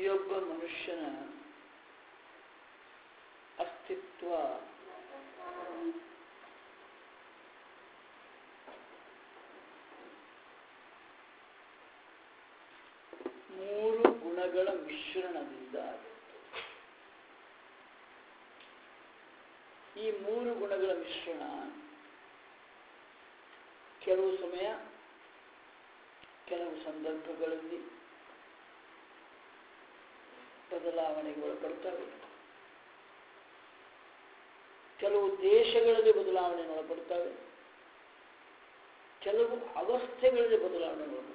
ಪ್ರತಿಯೊಬ್ಬ ಮನುಷ್ಯನ ಅಸ್ತಿತ್ವ ಮೂರು ಗುಣಗಳ ಮಿಶ್ರಣದಿಂದ ಆಗುತ್ತೆ ಈ ಮೂರು ಗುಣಗಳ ಮಿಶ್ರಣ ಕೆಲವು ಸಮಯ ಕೆಲವು ಸಂದರ್ಭಗಳಲ್ಲಿ ಬದಲಾವಣೆಗೆ ಒಳಪಡ್ತವೆ ಕೆಲವು ದೇಶಗಳಲ್ಲಿ ಬದಲಾವಣೆ ಒಳಪಡ್ತವೆ ಕೆಲವು ಅವಸ್ಥೆಗಳಲ್ಲಿ ಬದಲಾವಣೆ ಒಳಪಡ್ತವೆ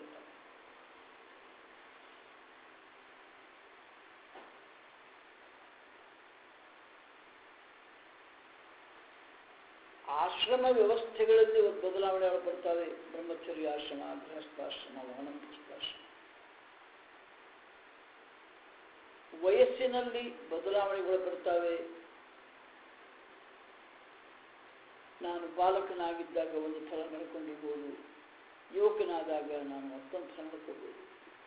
ಆಶ್ರಮ ವ್ಯವಸ್ಥೆಗಳಲ್ಲಿ ಬದಲಾವಣೆ ಒಳಪಡ್ತವೆ ಬ್ರಹ್ಮಚರ್ಯ ಆಶ್ರಮ ಗೃಹಸ್ಥಾಶ್ರಮ ವಾನಪ್ರಸ್ಥಾಶ್ರಮ ವಯಸ್ಸಿನಲ್ಲಿ ಬದಲಾವಣೆಗೊಳಪಡ್ತವೆ ನಾನು ಬಾಲಕನಾಗಿದ್ದಾಗ ಒಂದು ಥರ ನಡ್ಕೊಂಡಿರ್ಬೋದು ಯುವಕನಾದಾಗ ನಾನು ಮತ್ತೊಂದು ಥರ ನಡ್ಕೋಬೋದು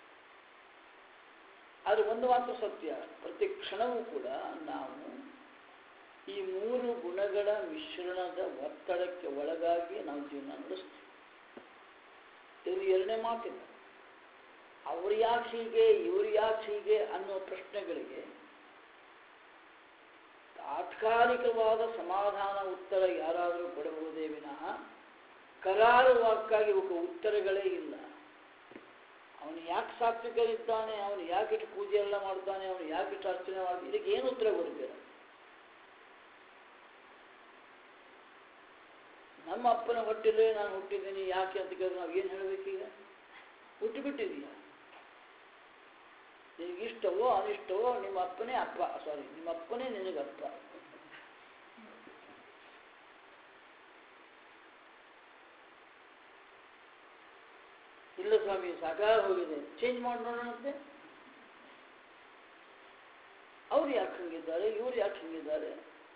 ಆದರೆ ಒಂದು ಮಾತ್ರ ಸತ್ಯ ಪ್ರತಿ ಕ್ಷಣವೂ ಕೂಡ ನಾವು ಈ ಮೂರು ಗುಣಗಳ ಮಿಶ್ರಣದ ಒತ್ತಡಕ್ಕೆ ಒಳಗಾಗಿ ನಾವು ಜೀವನ ನಡೆಸ್ತೀವಿ ಇದು ಎರಡನೇ ಮಾತಿಲ್ಲ ಅವ್ರು ಯಾಕೆ ಹೀಗೆ ಇವ್ರು ಯಾಕೆ ಹೀಗೆ ಅನ್ನೋ ಪ್ರಶ್ನೆಗಳಿಗೆ ತಾತ್ಕಾಲಿಕವಾದ ಸಮಾಧಾನ ಉತ್ತರ ಯಾರಾದರೂ ಕೊಡಬಹುದೇ ವಿನಃ ಕರಾರುವಾಕ್ಕಾಗಿ ಇವಕ್ಕೆ ಉತ್ತರಗಳೇ ಇಲ್ಲ ಅವನು ಯಾಕೆ ಸಾತ್ವಿಕರಿದ್ದಾನೆ ಅವನು ಯಾಕೆ ಇಟ್ಟು ಪೂಜೆ ಎಲ್ಲ ಮಾಡ್ತಾನೆ ಅವನು ಯಾಕೆ ಇಟ್ಟು ಅರ್ಚನೆ ಮಾಡ್ತಾನೆ ಇದಕ್ಕೆ ಏನು ಉತ್ತರ ಕೊಡಬೇಡ ನಮ್ಮ ಅಪ್ಪನ ಹೊಟ್ಟೆಲೇ ನಾನು ಹುಟ್ಟಿದ್ದೀನಿ ಯಾಕೆ ಅಂತ ಕೇಳಿದ್ರೆ ನಾವು ಏನು ಹೇಳಬೇಕೀಗ ಹುಟ್ಟಿಬಿಟ್ಟಿದೀಯ ನಿನಗೆ ಇಷ್ಟವೋ ಅನಿಷ್ಟವೋ ನಿಮ್ಮ ಅಪ್ಪನೇ ಅಪ್ಪ ಸಾರಿ ನಿಮ್ಮ ಅಪ್ಪನೇ ನಿನಗಪ್ಪ ಇಲ್ಲ ಸ್ವಾಮಿ ಸಾಕಾಗ ಹೋಗಿದೆ ಚೇಂಜ್ ಮಾಡಿ ನೋಡೋಣಂತೆ ಅವ್ರು ಯಾಕೆ ಹಂಗಿದ್ದಾರೆ ಇವ್ರು ಯಾಕೆ ಹಂಗಿದ್ದಾರೆ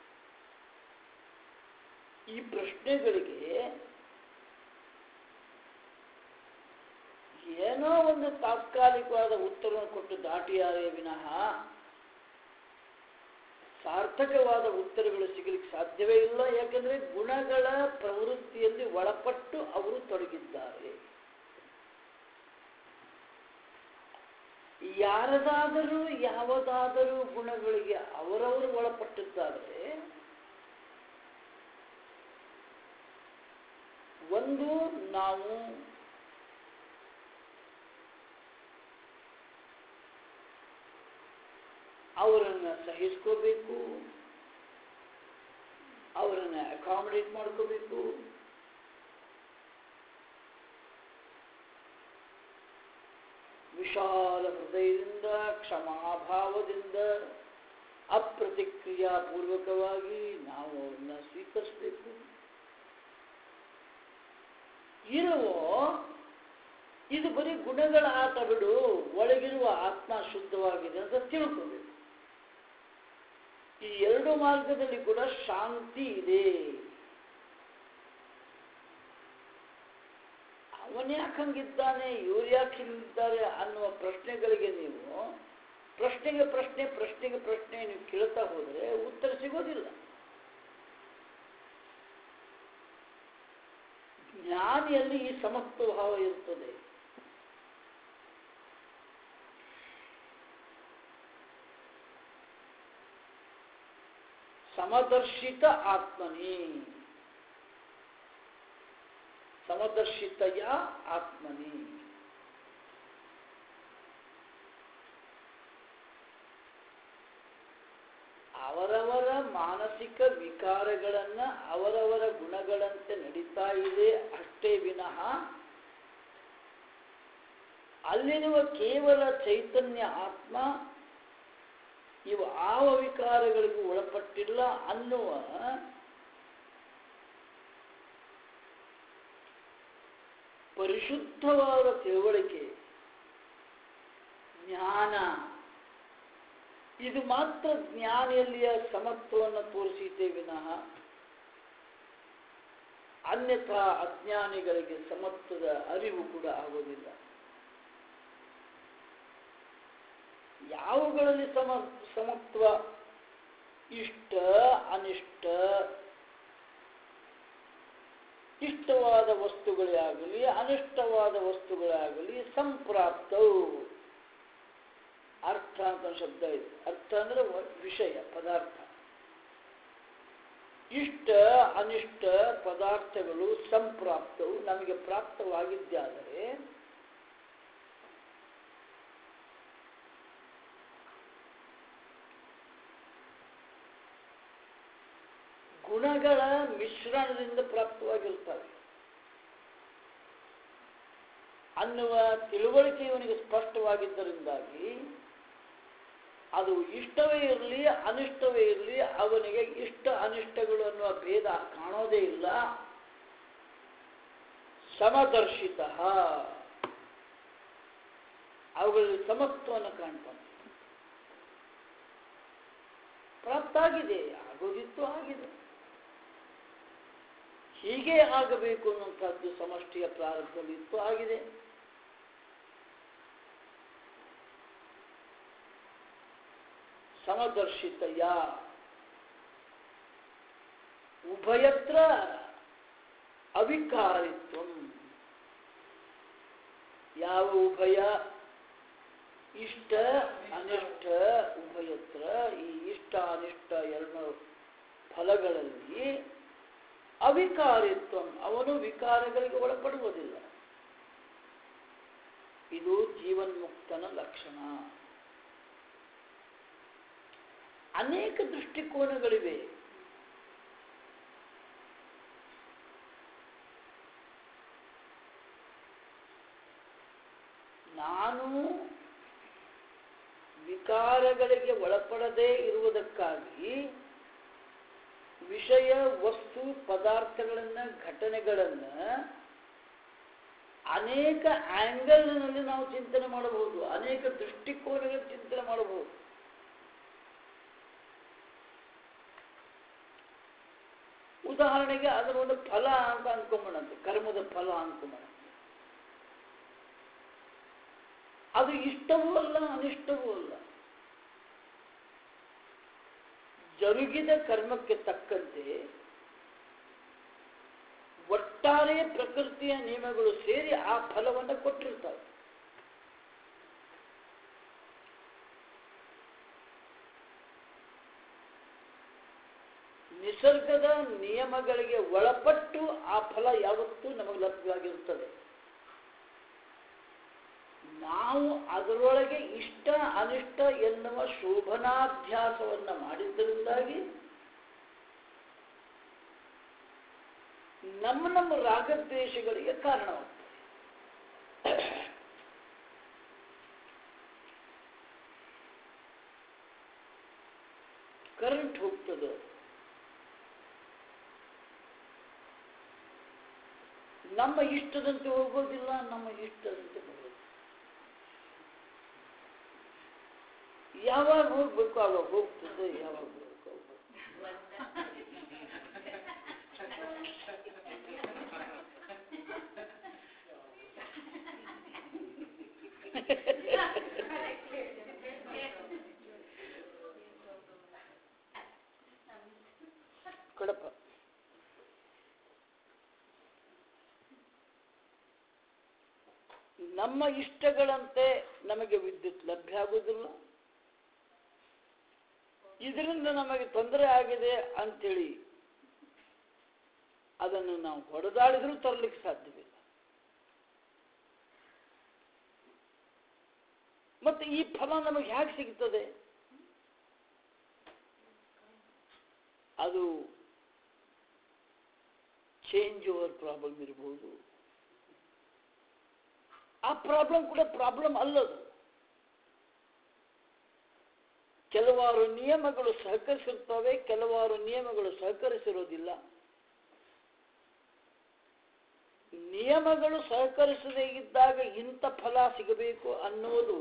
ಈ ಪ್ರಶ್ನೆಗಳಿಗೆ ಏನೋ ಒಂದು ತಾತ್ಕಾಲಿಕವಾದ ಉತ್ತರವನ್ನು ಕೊಟ್ಟು ದಾಟಿಯಾರೇ ವಿನಃ ಸಾರ್ಥಕವಾದ ಉತ್ತರಗಳು ಸಿಗಲಿಕ್ಕೆ ಸಾಧ್ಯವೇ ಇಲ್ಲ ಯಾಕಂದ್ರೆ ಗುಣಗಳ ಪ್ರವೃತ್ತಿಯಲ್ಲಿ ಒಳಪಟ್ಟು ಅವರು ತೊಡಗಿದ್ದಾರೆ ಯಾರದಾದರೂ ಯಾವುದಾದರೂ ಗುಣಗಳಿಗೆ ಅವರವರು ಒಳಪಟ್ಟಿದ್ದಾರೆ ಒಂದು ನಾವು ಅವರನ್ನು ಸಹಿಸ್ಕೋಬೇಕು ಅವರನ್ನು ಅಕಾಮಿಡೇಟ್ ಮಾಡ್ಕೋಬೇಕು ವಿಶಾಲ ಹೃದಯದಿಂದ ಕ್ಷಮಾಭಾವದಿಂದ ಅಪ್ರತಿಕ್ರಿಯಾಪೂರ್ವಕವಾಗಿ ನಾವು ಅವ್ರನ್ನ ಸ್ವೀಕರಿಸಬೇಕು ಇಲ್ಲವೋ ಇದು ಬರೀ ಗುಣಗಳ ಆಟ ಬಿಡು ಒಳಗಿರುವ ಆತ್ಮ ಶುದ್ಧವಾಗಿದೆ ಅಂತ ತಿಳ್ಕೋಬೇಕು ಈ ಎರಡು ಮಾರ್ಗದಲ್ಲಿ ಕೂಡ ಶಾಂತಿ ಇದೆ ಅವನ್ ಯಾಕೆ ಹಂಗಿದ್ದಾನೆ ಇವ್ರು ಯಾಕೆ ಹಿಂಗಿದ್ದಾರೆ ಅನ್ನುವ ಪ್ರಶ್ನೆಗಳಿಗೆ ನೀವು ಪ್ರಶ್ನೆಗೆ ಪ್ರಶ್ನೆ ಪ್ರಶ್ನೆಗೆ ಪ್ರಶ್ನೆ ನೀವು ಕೇಳ್ತಾ ಹೋದರೆ ಉತ್ತರ ಸಿಗೋದಿಲ್ಲ ಜ್ಞಾನಿಯಲ್ಲಿ ಈ ಸಮತ್ವ ಭಾವ ಇರ್ತದೆ ಸಮದರ್ಶಿತ ಆತ್ಮನಿ ಸಮದರ್ಶಿತಯ ಆತ್ಮನಿ ಅವರವರ ಮಾನಸಿಕ ವಿಕಾರಗಳನ್ನ ಅವರವರ ಗುಣಗಳಂತೆ ನಡೀತಾ ಇದೆ ಅಷ್ಟೇ ವಿನಃ ಅಲ್ಲಿರುವ ಕೇವಲ ಚೈತನ್ಯ ಆತ್ಮ ಇವು ಆವ ವಿಕಾರಗಳಿಗೂ ಒಳಪಟ್ಟಿಲ್ಲ ಅನ್ನುವ ಪರಿಶುದ್ಧವಾದ ತಿಳುವಳಿಕೆ ಜ್ಞಾನ ಇದು ಮಾತ್ರ ಜ್ಞಾನಿಯಲ್ಲಿಯ ಸಮತ್ವವನ್ನು ತೋರಿಸಿದ್ದೇ ವಿನಃ ಅನ್ಯಥಾ ಅಜ್ಞಾನಿಗಳಿಗೆ ಸಮತ್ವದ ಅರಿವು ಕೂಡ ಆಗೋದಿಲ್ಲ ಅವುಗಳಲ್ಲಿ ಸಮ ಸಮತ್ವ ಇಷ್ಟ ಅನಿಷ್ಟ ಇಷ್ಟವಾದ ವಸ್ತುಗಳೇ ಆಗಲಿ ಅನಿಷ್ಟವಾದ ವಸ್ತುಗಳೇ ಆಗಲಿ ಸಂಪ್ರಾಪ್ತವು ಅರ್ಥ ಅಂತ ಒಂದು ಶಬ್ದ ಇದೆ ಅರ್ಥ ಅಂದ್ರೆ ವ- ವಿಷಯ ಪದಾರ್ಥ ಇಷ್ಟ ಅನಿಷ್ಟ ಪದಾರ್ಥಗಳು ಸಂಪ್ರಾಪ್ತವು ನಮಗೆ ಪ್ರಾಪ್ತವಾಗಿದ್ದಾದರೆ ಗುಣಗಳ ಮಿಶ್ರಣದಿಂದ ಪ್ರಾಪ್ತವಾಗಿರ್ತವೆ ಅನ್ನುವ ತಿಳುವಳಿಕೆ ಇವನಿಗೆ ಸ್ಪಷ್ಟವಾಗಿದ್ದರಿಂದಾಗಿ ಅದು ಇಷ್ಟವೇ ಇರಲಿ ಅನಿಷ್ಟವೇ ಇರಲಿ ಅವನಿಗೆ ಇಷ್ಟ ಅನಿಷ್ಟಗಳು ಅನ್ನುವ ಭೇದ ಕಾಣೋದೇ ಇಲ್ಲ ಸಮದರ್ಶಿತ ಅವುಗಳಲ್ಲಿ ಸಮತ್ವವನ್ನು ಕಾಣ್ತಾನೆ ಪ್ರಾಪ್ತ ಆಗಿದೆ ಆಗೋದಿತ್ತು ಆಗಿದೆ ಹೀಗೆ ಆಗಬೇಕು ಅನ್ನುವಂಥದ್ದು ಸಮಷ್ಟಿಯ ಪ್ರಾರಂಭದಲ್ಲಿ ಇತ್ತು ಆಗಿದೆ ಸಮದರ್ಶಿತಯ ಉಭಯತ್ರ ಅವಿಕಾರಿತ್ವ ಯಾವ ಉಭಯ ಇಷ್ಟ ಅನಿಷ್ಟ ಉಭಯತ್ರ ಈ ಇಷ್ಟ ಅನಿಷ್ಟ ಎರಡು ಫಲಗಳಲ್ಲಿ ಅವಿಕಾರಿತ್ವ ಅವನು ವಿಕಾರಗಳಿಗೆ ಒಳಪಡುವುದಿಲ್ಲ ಇದು ಜೀವನ್ಮುಕ್ತನ ಲಕ್ಷಣ ಅನೇಕ ದೃಷ್ಟಿಕೋನಗಳಿವೆ ನಾನು ವಿಕಾರಗಳಿಗೆ ಒಳಪಡದೇ ಇರುವುದಕ್ಕಾಗಿ ವಿಷಯ ವಸ್ತು ಪದಾರ್ಥಗಳನ್ನ ಘಟನೆಗಳನ್ನ ಅನೇಕ ಆಂಗಲ್ನಲ್ಲಿ ನಾವು ಚಿಂತನೆ ಮಾಡಬಹುದು ಅನೇಕ ದೃಷ್ಟಿಕೋನಗಳ ಚಿಂತನೆ ಮಾಡಬಹುದು ಉದಾಹರಣೆಗೆ ಅದರ ಒಂದು ಫಲ ಅಂತ ಅನ್ಕೊಂಬಣಂತೆ ಕರ್ಮದ ಫಲ ಅನ್ಕೊಂಬಣ ಅದು ಇಷ್ಟವೂ ಅಲ್ಲ ಅನಿಷ್ಟವೂ ಅಲ್ಲ ಜರುಗಿದ ಕರ್ಮಕ್ಕೆ ತಕ್ಕಂತೆ ಒಟ್ಟಾರೆ ಪ್ರಕೃತಿಯ ನಿಯಮಗಳು ಸೇರಿ ಆ ಫಲವನ್ನು ಕೊಟ್ಟಿರ್ತಾವೆ ನಿಸರ್ಗದ ನಿಯಮಗಳಿಗೆ ಒಳಪಟ್ಟು ಆ ಫಲ ಯಾವತ್ತೂ ನಮಗೆ ಲಭ್ಯವಾಗಿರುತ್ತದೆ ನಾವು ಅದರೊಳಗೆ ಇಷ್ಟ ಅನಿಷ್ಟ ಎನ್ನುವ ಶೋಭನಾಭ್ಯಾಸವನ್ನ ಮಾಡಿದ್ದರಿಂದಾಗಿ ನಮ್ಮ ನಮ್ಮ ರಾಗದ್ವೇಷಗಳಿಗೆ ಕಾರಣವಾಗ್ತದೆ ಕರೆಂಟ್ ಹೋಗ್ತದೆ ನಮ್ಮ ಇಷ್ಟದಂತೆ ಹೋಗೋದಿಲ್ಲ ನಮ್ಮ ಇಷ್ಟದಂತೆ ಬರೋದು ಯಾವಾಗ ಹೋಗ್ಬೇಕು ಅವಾಗ ಹೋಗ್ತದೆ ಯಾವಾಗ ಹೋಗ್ಬೇಕು ಅವಾಗ ಹೋಗ್ತದೆ. ಕೊಡಪ್ಪ ನಮ್ಮ ಇಷ್ಟಗಳಂತೆ ನಮಗೆ ವಿದ್ಯುತ್ ಲಭ್ಯ ಆಗುವುದಿಲ್ಲ ಇದರಿಂದ ನಮಗೆ ತೊಂದರೆ ಆಗಿದೆ ಅಂತೇಳಿ ಅದನ್ನು ನಾವು ಹೊಡೆದಾಡಿದ್ರೂ ತರಲಿಕ್ಕೆ ಸಾಧ್ಯವಿಲ್ಲ ಮತ್ತೆ ಈ ಫಲ ನಮಗೆ ಹೇಗೆ ಸಿಗ್ತದೆ ಅದು ಚೇಂಜ್ ಓವರ್ ಪ್ರಾಬ್ಲಮ್ ಇರಬಹುದು ಆ ಪ್ರಾಬ್ಲಮ್ ಕೂಡ ಪ್ರಾಬ್ಲಮ್ ಅಲ್ಲದು ಕೆಲವಾರು ನಿಯಮಗಳು ಸಹಕರಿಸಿರ್ತವೆ ಕೆಲವಾರು ನಿಯಮಗಳು ಸಹಕರಿಸಿರೋದಿಲ್ಲ ನಿಯಮಗಳು ಸಹಕರಿಸದೇ ಇದ್ದಾಗ ಇಂಥ ಫಲ ಸಿಗಬೇಕು ಅನ್ನೋದು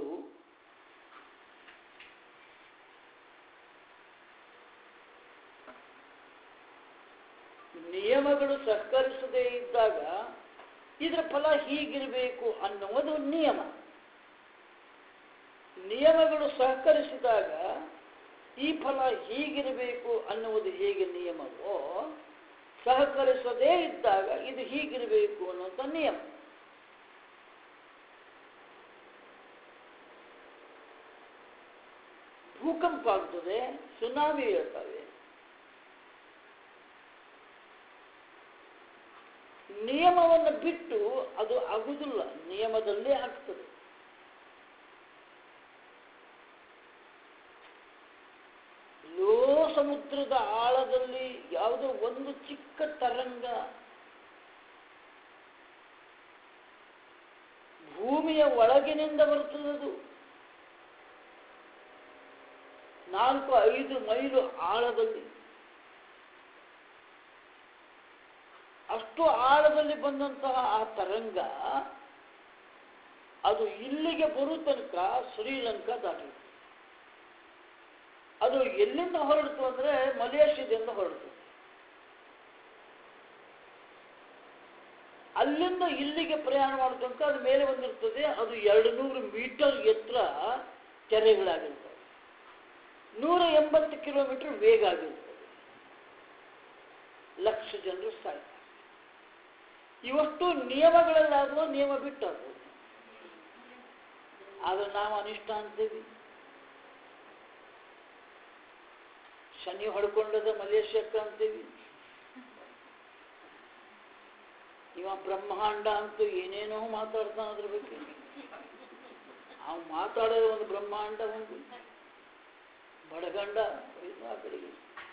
ನಿಯಮಗಳು ಸಹಕರಿಸದೇ ಇದ್ದಾಗ ಇದರ ಫಲ ಹೀಗಿರಬೇಕು ಅನ್ನುವುದು ನಿಯಮ ನಿಯಮಗಳು ಸಹಕರಿಸಿದಾಗ ಈ ಫಲ ಹೀಗಿರಬೇಕು ಅನ್ನುವುದು ಹೇಗೆ ನಿಯಮವೋ ಸಹಕರಿಸದೇ ಇದ್ದಾಗ ಇದು ಹೀಗಿರಬೇಕು ಅನ್ನುವಂಥ ನಿಯಮ ಭೂಕಂಪ ಆಗ್ತದೆ ಸುನಾಮಿ ಹೇಳ್ತವೆ ನಿಯಮವನ್ನು ಬಿಟ್ಟು ಅದು ಆಗುವುದಿಲ್ಲ ನಿಯಮದಲ್ಲೇ ಆಗ್ತದೆ ಲೋ ಸಮುದ್ರದ ಆಳದಲ್ಲಿ ಯಾವುದೋ ಒಂದು ಚಿಕ್ಕ ತರಂಗ ಭೂಮಿಯ ಒಳಗಿನಿಂದ ಬರ್ತದದು ನಾಲ್ಕು ಐದು ಮೈಲು ಆಳದಲ್ಲಿ ಅಷ್ಟು ಆಳದಲ್ಲಿ ಬಂದಂತಹ ಆ ತರಂಗ ಅದು ಇಲ್ಲಿಗೆ ಬರೋ ತನಕ ಶ್ರೀಲಂಕಾ ದಾಟಿತ್ತು ಅದು ಎಲ್ಲಿಂದ ಹೊರಡ್ತು ಅಂದ್ರೆ ಮಲೇಷ್ಯಾದಿಂದ ಹೊರಡ್ತು ಅಲ್ಲಿಂದ ಇಲ್ಲಿಗೆ ಪ್ರಯಾಣ ಮಾಡೋ ತನಕ ಅದು ಮೇಲೆ ಬಂದಿರ್ತದೆ ಅದು ಎರಡು ನೂರು ಮೀಟರ್ ಎತ್ತರ ಕೆರೆಗಳಾಗಿರ್ತವೆ ನೂರ ಎಂಬತ್ತು ಕಿಲೋಮೀಟರ್ ವೇಗ ಆಗಿರ್ತದೆ ಲಕ್ಷ ಜನರು ಸಾಯ್ತಾರೆ ಇವಷ್ಟು ನಿಯಮಗಳಲ್ಲಾಗುವ ನಿಯಮ ಬಿಟ್ಟದು ಆದ್ರೆ ನಾವು ಅನಿಷ್ಟ ಅಂತೀವಿ ಶನಿ ಹೊಡ್ಕೊಂಡದ ಮಲೇಷ್ಯಕ್ಕೆ ಅಂತೀವಿ ಇವ ಬ್ರಹ್ಮಾಂಡ ಅಂತೂ ಏನೇನೋ ಮಾತಾಡ್ತಾನ ಅದ್ರ ಬಗ್ಗೆ ಅವ್ ಮಾತಾಡೋದು ಒಂದು ಬ್ರಹ್ಮಾಂಡ ಒಂದು ಬಡಗಂಡ ಇದು ಆ ಕಡೆಗೆ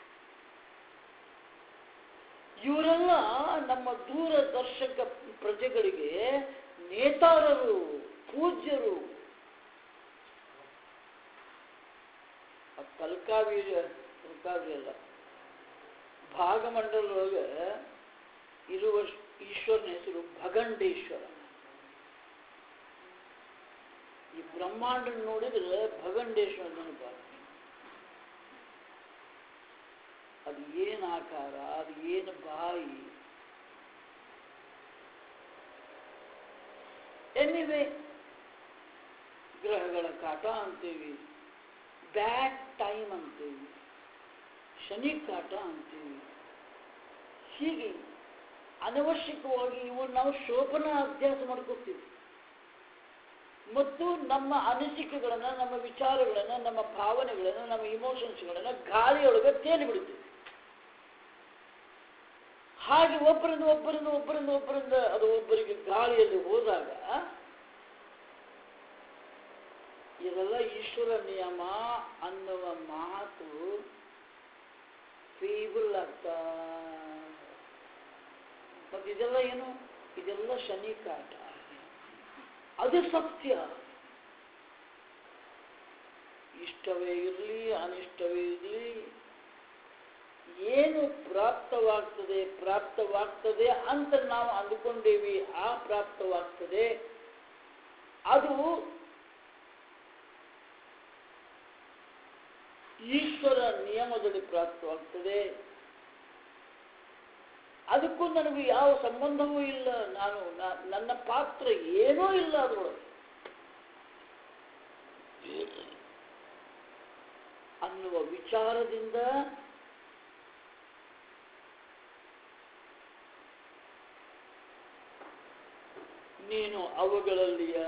ಇವರೆಲ್ಲ ನಮ್ಮ ದೂರದರ್ಶಕ ಪ್ರಜೆಗಳಿಗೆ ನೇತಾರರು ಪೂಜ್ಯರು ಆ ಕಲ್ಕಾವೀರ ಕಲ್ಕಾವಿ ಅಲ್ಲ ಭಾಗಮಂಡಲದೊಳಗೆ ಇರುವ ಈಶ್ವರನ ಹೆಸರು ಭಗಂಡೇಶ್ವರ ಈ ಬ್ರಹ್ಮಾಂಡ ನೋಡಿದ್ರೆ ಭಗಂಡೇಶ್ವರ ನೆನಪಾಗ್ತದೆ ಅದು ಏನು ಆಕಾರ ಅದು ಏನು ಬಾಯಿ ಎನಿವೆ ಗ್ರಹಗಳ ಕಾಟ ಅಂತೀವಿ ಬ್ಯಾಡ್ ಟೈಮ್ ಅಂತೀವಿ ಶನಿ ಕಾಟ ಅಂತೀವಿ ಹೀಗೆ ಅನವಶ್ಯಕವಾಗಿ ಇವು ನಾವು ಶೋಭನ ಅಭ್ಯಾಸ ಮಾಡ್ಕೋತೀವಿ ಮತ್ತು ನಮ್ಮ ಅನಿಸಿಕೆಗಳನ್ನು ನಮ್ಮ ವಿಚಾರಗಳನ್ನು ನಮ್ಮ ಭಾವನೆಗಳನ್ನು ನಮ್ಮ ಇಮೋಷನ್ಸ್ಗಳನ್ನು ಗಾಳಿಯೊಳಗೆ ತೇಲಿ ಬಿಡ್ತೀವಿ ಹಾಗೆ ಒಬ್ಬರಿಂದ ಒಬ್ಬರಿಂದ ಒಬ್ಬರಿಂದ ಒಬ್ಬರಿಂದ ಅದು ಒಬ್ಬರಿಗೆ ಗಾಳಿಯಲ್ಲಿ ಹೋದಾಗ ಇದೆಲ್ಲ ಈಶ್ವರ ನಿಯಮ ಅನ್ನುವ ಮಾತು ಫೀಬಲ್ ಆಗ್ತಾ ಮತ್ತು ಇದೆಲ್ಲ ಏನು ಇದೆಲ್ಲ ಶನಿ ಕಾಟ ಅದು ಸತ್ಯ ಇಷ್ಟವೇ ಇರಲಿ ಅನಿಷ್ಟವೇ ಇರಲಿ ಏನು ಪ್ರಾಪ್ತವಾಗ್ತದೆ ಪ್ರಾಪ್ತವಾಗ್ತದೆ ಅಂತ ನಾವು ಅಂದುಕೊಂಡೇವಿ ಆ ಪ್ರಾಪ್ತವಾಗ್ತದೆ ಅದು ಈಶ್ವರ ನಿಯಮದಲ್ಲಿ ಪ್ರಾಪ್ತವಾಗ್ತದೆ ಅದಕ್ಕೂ ನನಗೆ ಯಾವ ಸಂಬಂಧವೂ ಇಲ್ಲ ನಾನು ನ- ನನ್ನ ಪಾತ್ರ ಏನೂ ಇಲ್ಲ ಅದರೊಳಗೆ ಅನ್ನುವ ವಿಚಾರದಿಂದ ನೀನು ಅವುಗಳಲ್ಲಿಯ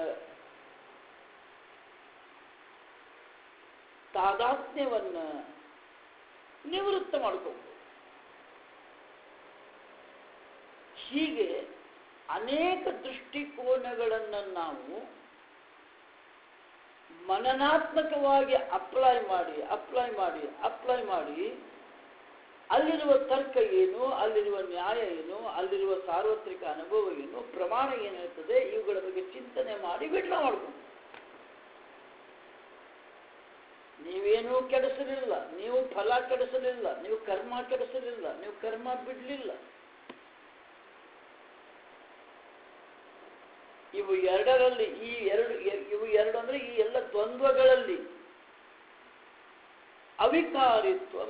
ತಾದಾತ್ಮ್ಯವನ್ನ ನಿವೃತ್ತ ಮಾಡ್ಕೋಬಹುದು ಹೀಗೆ ಅನೇಕ ದೃಷ್ಟಿಕೋನಗಳನ್ನು ನಾವು ಮನನಾತ್ಮಕವಾಗಿ ಅಪ್ಲೈ ಮಾಡಿ ಅಪ್ಲೈ ಮಾಡಿ ಅಪ್ಲೈ ಮಾಡಿ ಅಲ್ಲಿರುವ ತರ್ಕ ಏನು ಅಲ್ಲಿರುವ ನ್ಯಾಯ ಏನು ಅಲ್ಲಿರುವ ಸಾರ್ವತ್ರಿಕ ಅನುಭವ ಏನು ಪ್ರಮಾಣ ಏನಿರ್ತದೆ ಇವುಗಳ ಬಗ್ಗೆ ಚಿಂತನೆ ಮಾಡಿ ಬಿಡ್ಲ ಮಾಡ್ಕೊಂಡು ನೀವೇನೂ ಕೆಡಿಸಲಿಲ್ಲ ನೀವು ಫಲ ಕೆಡಿಸಲಿಲ್ಲ ನೀವು ಕರ್ಮ ಕೆಡಿಸಲಿಲ್ಲ ನೀವು ಕರ್ಮ ಬಿಡಲಿಲ್ಲ ಇವು ಎರಡರಲ್ಲಿ ಈ ಎರಡು ಎ- ಇವು ಎರಡು ಅಂದ್ರೆ ಈ ಎಲ್ಲ ದ್ವಂದ್ವಗಳಲ್ಲಿ ಅವಿಕಾರಿತ್ವ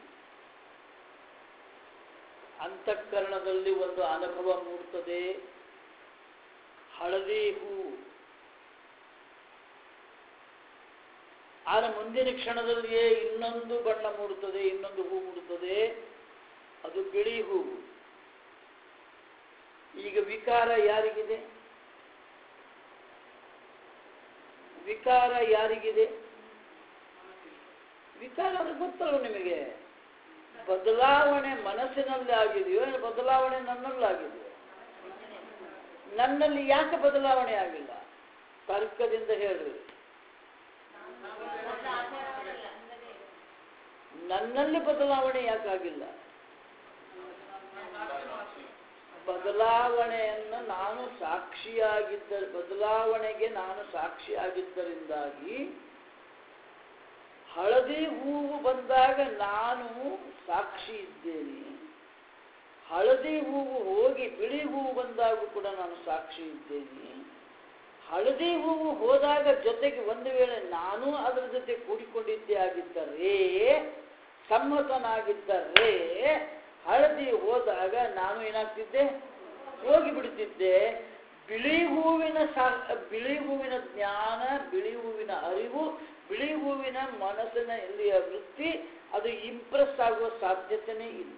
ಅಂತಃಕರಣದಲ್ಲಿ ಒಂದು ಅನುಭವ ಮೂಡ್ತದೆ ಹಳದಿ ಹೂ ಆದ ಮುಂದಿನ ಕ್ಷಣದಲ್ಲಿಯೇ ಇನ್ನೊಂದು ಬಣ್ಣ ಮೂಡುತ್ತದೆ ಇನ್ನೊಂದು ಹೂ ಮೂಡುತ್ತದೆ ಅದು ಬಿಳಿ ಹೂವು ಈಗ ವಿಕಾರ ಯಾರಿಗಿದೆ ವಿಕಾರ ಯಾರಿಗಿದೆ ವಿಕಾರ ಅದು ಗೊತ್ತಲ್ಲ ನಿಮಗೆ ಬದಲಾವಣೆ ಮನಸ್ಸಿನಲ್ಲಿ ಆಗಿದೆಯೋ ಏನು ಬದಲಾವಣೆ ನನ್ನಲ್ಲಿ ಆಗಿದೆಯೋ ನನ್ನಲ್ಲಿ ಯಾಕೆ ಬದಲಾವಣೆ ಆಗಿಲ್ಲ ತರ್ಕದಿಂದ ಹೇಳ್ರಿ ನನ್ನಲ್ಲಿ ಬದಲಾವಣೆ ಯಾಕಾಗಿಲ್ಲ ಬದಲಾವಣೆಯನ್ನು ನಾನು ಸಾಕ್ಷಿಯಾಗಿದ್ದ ಬದಲಾವಣೆಗೆ ನಾನು ಸಾಕ್ಷಿಯಾಗಿದ್ದರಿಂದಾಗಿ ಹಳದಿ ಹೂವು ಬಂದಾಗ ನಾನು ಸಾಕ್ಷಿ ಇದ್ದೇನೆ ಹಳದಿ ಹೂವು ಹೋಗಿ ಬಿಳಿ ಹೂವು ಬಂದಾಗ ಕೂಡ ನಾನು ಸಾಕ್ಷಿ ಇದ್ದೇನೆ ಹಳದಿ ಹೂವು ಹೋದಾಗ ಜೊತೆಗೆ ಒಂದು ವೇಳೆ ನಾನು ಅದರ ಜೊತೆ ಕೂಡಿಕೊಂಡಿದ್ದೇ ಆಗಿದ್ದರೆ ಸಮ್ಮತನಾಗಿದ್ದರೆ ಹಳದಿ ಹೋದಾಗ ನಾನು ಏನಾಗ್ತಿದ್ದೆ ಹೋಗಿ ಬಿಡುತ್ತಿದ್ದೆ ಬಿಳಿ ಹೂವಿನ ಸಾ ಬಿಳಿ ಹೂವಿನ ಜ್ಞಾನ ಬಿಳಿ ಹೂವಿನ ಅರಿವು ಬಿಳಿ ಹೂವಿನ ಮನಸ್ಸಿನ ಇಲ್ಲಿಯ ವೃತ್ತಿ ಅದು ಇಂಪ್ರೆಸ್ ಆಗುವ ಸಾಧ್ಯತೆನೇ ಇಲ್ಲ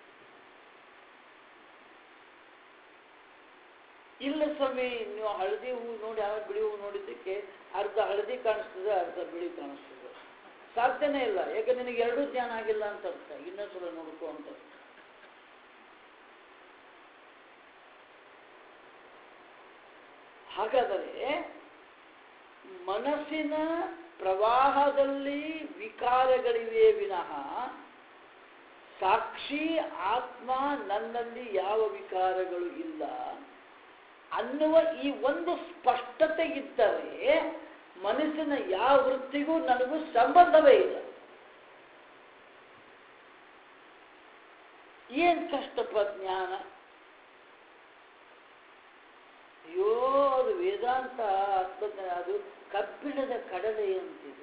ಇಲ್ಲ ಸ್ವಾಮಿ ನೀವು ಹಳದಿ ಹೂವು ನೋಡಿ ಆಮೇಲೆ ಬಿಳಿ ಹೂವು ನೋಡಿದ್ದಕ್ಕೆ ಅರ್ಧ ಹಳದಿ ಕಾಣಿಸ್ತದೆ ಅರ್ಧ ಬಿಳಿ ಕಾಣಿಸ್ತದೆ ಸಾಧ್ಯನೇ ಇಲ್ಲ ಯಾಕೆ ನಿನಗೆ ಎರಡೂ ಜ್ಞಾನ ಆಗಿಲ್ಲ ಅಂತ ಅರ್ಥ ಇನ್ನೊಂದ್ಸಲ ನೋಡ್ಕೋ ಅಂತ ಅರ್ಥ. ಹಾಗಾದರೆ ಮನಸ್ಸಿನ ಪ್ರವಾಹದಲ್ಲಿ ವಿಕಾರಗಳಿವೆ ವಿನಃ ಸಾಕ್ಷಿ ಆತ್ಮ ನನ್ನಲ್ಲಿ ಯಾವ ವಿಕಾರಗಳು ಇಲ್ಲ ಅನ್ನುವ ಈ ಒಂದು ಸ್ಪಷ್ಟತೆ ಇದ್ದರೆ ಮನಸ್ಸಿನ ಯಾವ ವೃತ್ತಿಗೂ ನನಗೂ ಸಂಬಂಧವೇ ಇಲ್ಲ ಏನ್ ಕಷ್ಟಪ್ಪ ಜ್ಞಾನ ಅಯ್ಯೋ ಅದು ವೇದಾಂತ ಆತ್ಮಜ್ಞಾನ ಅದು ಕಬ್ಬಿಣದ ಕಡಲೆ ಅಂತಿದೆ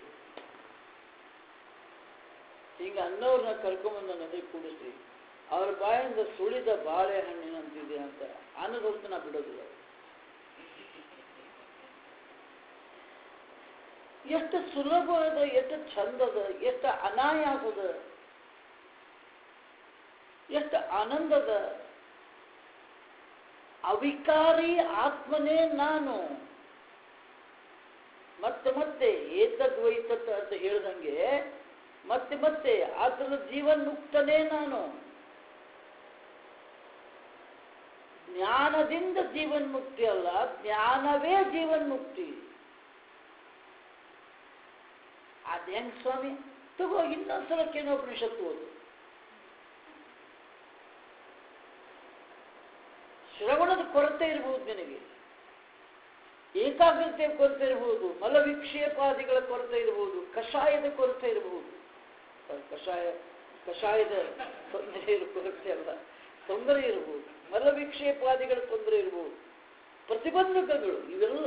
ಹಿಂಗೆ ಅನ್ನೋರ್ನ ಕರ್ಕೊಂಬಂದು ನನ್ನ ಎದುರು ಕೂಡಿಸಿ ಅವ್ರ ಬಾಯಿಂದ ಸುಳಿದ ಬಾಳೆಹಣ್ಣಿನಂತಿದೆ ಅಂತ ಅನ್ನೋದೊತ್ತು ನಾ ಬಿಡೋದಿಲ್ಲ ಎಷ್ಟು ಸುಲಭದ ಎಷ್ಟು ಚಂದದ ಎಷ್ಟು ಅನಾಯಾಸದ ಎಷ್ಟು ಆನಂದದ ಅವಿಕಾರಿ ಆತ್ಮನೇ ನಾನು ಮತ್ತೆ ಮತ್ತೆ ಏತದ್ವೈತತ್ ಅಂತ ಹೇಳ್ದಂಗೆ ಮತ್ತೆ ಮತ್ತೆ ಆತನ ಜೀವನ್ಮುಕ್ತನೇ ನಾನು ಜ್ಞಾನದಿಂದ ಜೀವನ್ಮುಕ್ತಿ ಅಲ್ಲ ಜ್ಞಾನವೇ ಜೀವನ್ಮುಕ್ತಿ ಅದ್ ಹೆಂಗ್ ಸ್ವಾಮಿ ತಗೋ ಇನ್ನೊಂದ್ಸಲ ಕೇನೋಪನಿಷತ್ತು ಓದು ಶ್ರವಣದ ಕೊರತೆ ಇರಬಹುದು ನಿನಗೆ ಏಕಾಗ್ರತೆ ಕೊರತೆ ಇರಬಹುದು ಮಲವಿಕ್ಷೇಪಾದಿಗಳ ಕೊರತೆ ಇರಬಹುದು ಕಷಾಯದ ಕೊರತೆ ಇರಬಹುದು ಅದು ಕಷಾಯ ಕಷಾಯದ ತೊಂದರೆ ಇರೋ ಕೊರತೆ ಅಲ್ಲ ತೊಂದರೆ ಇರಬಹುದು ಮಲವಿಕ್ಷೇಪಾದಿಗಳ ತೊಂದರೆ ಇರಬಹುದು ಪ್ರತಿಬಂಧಕಗಳು ಇವೆಲ್ಲ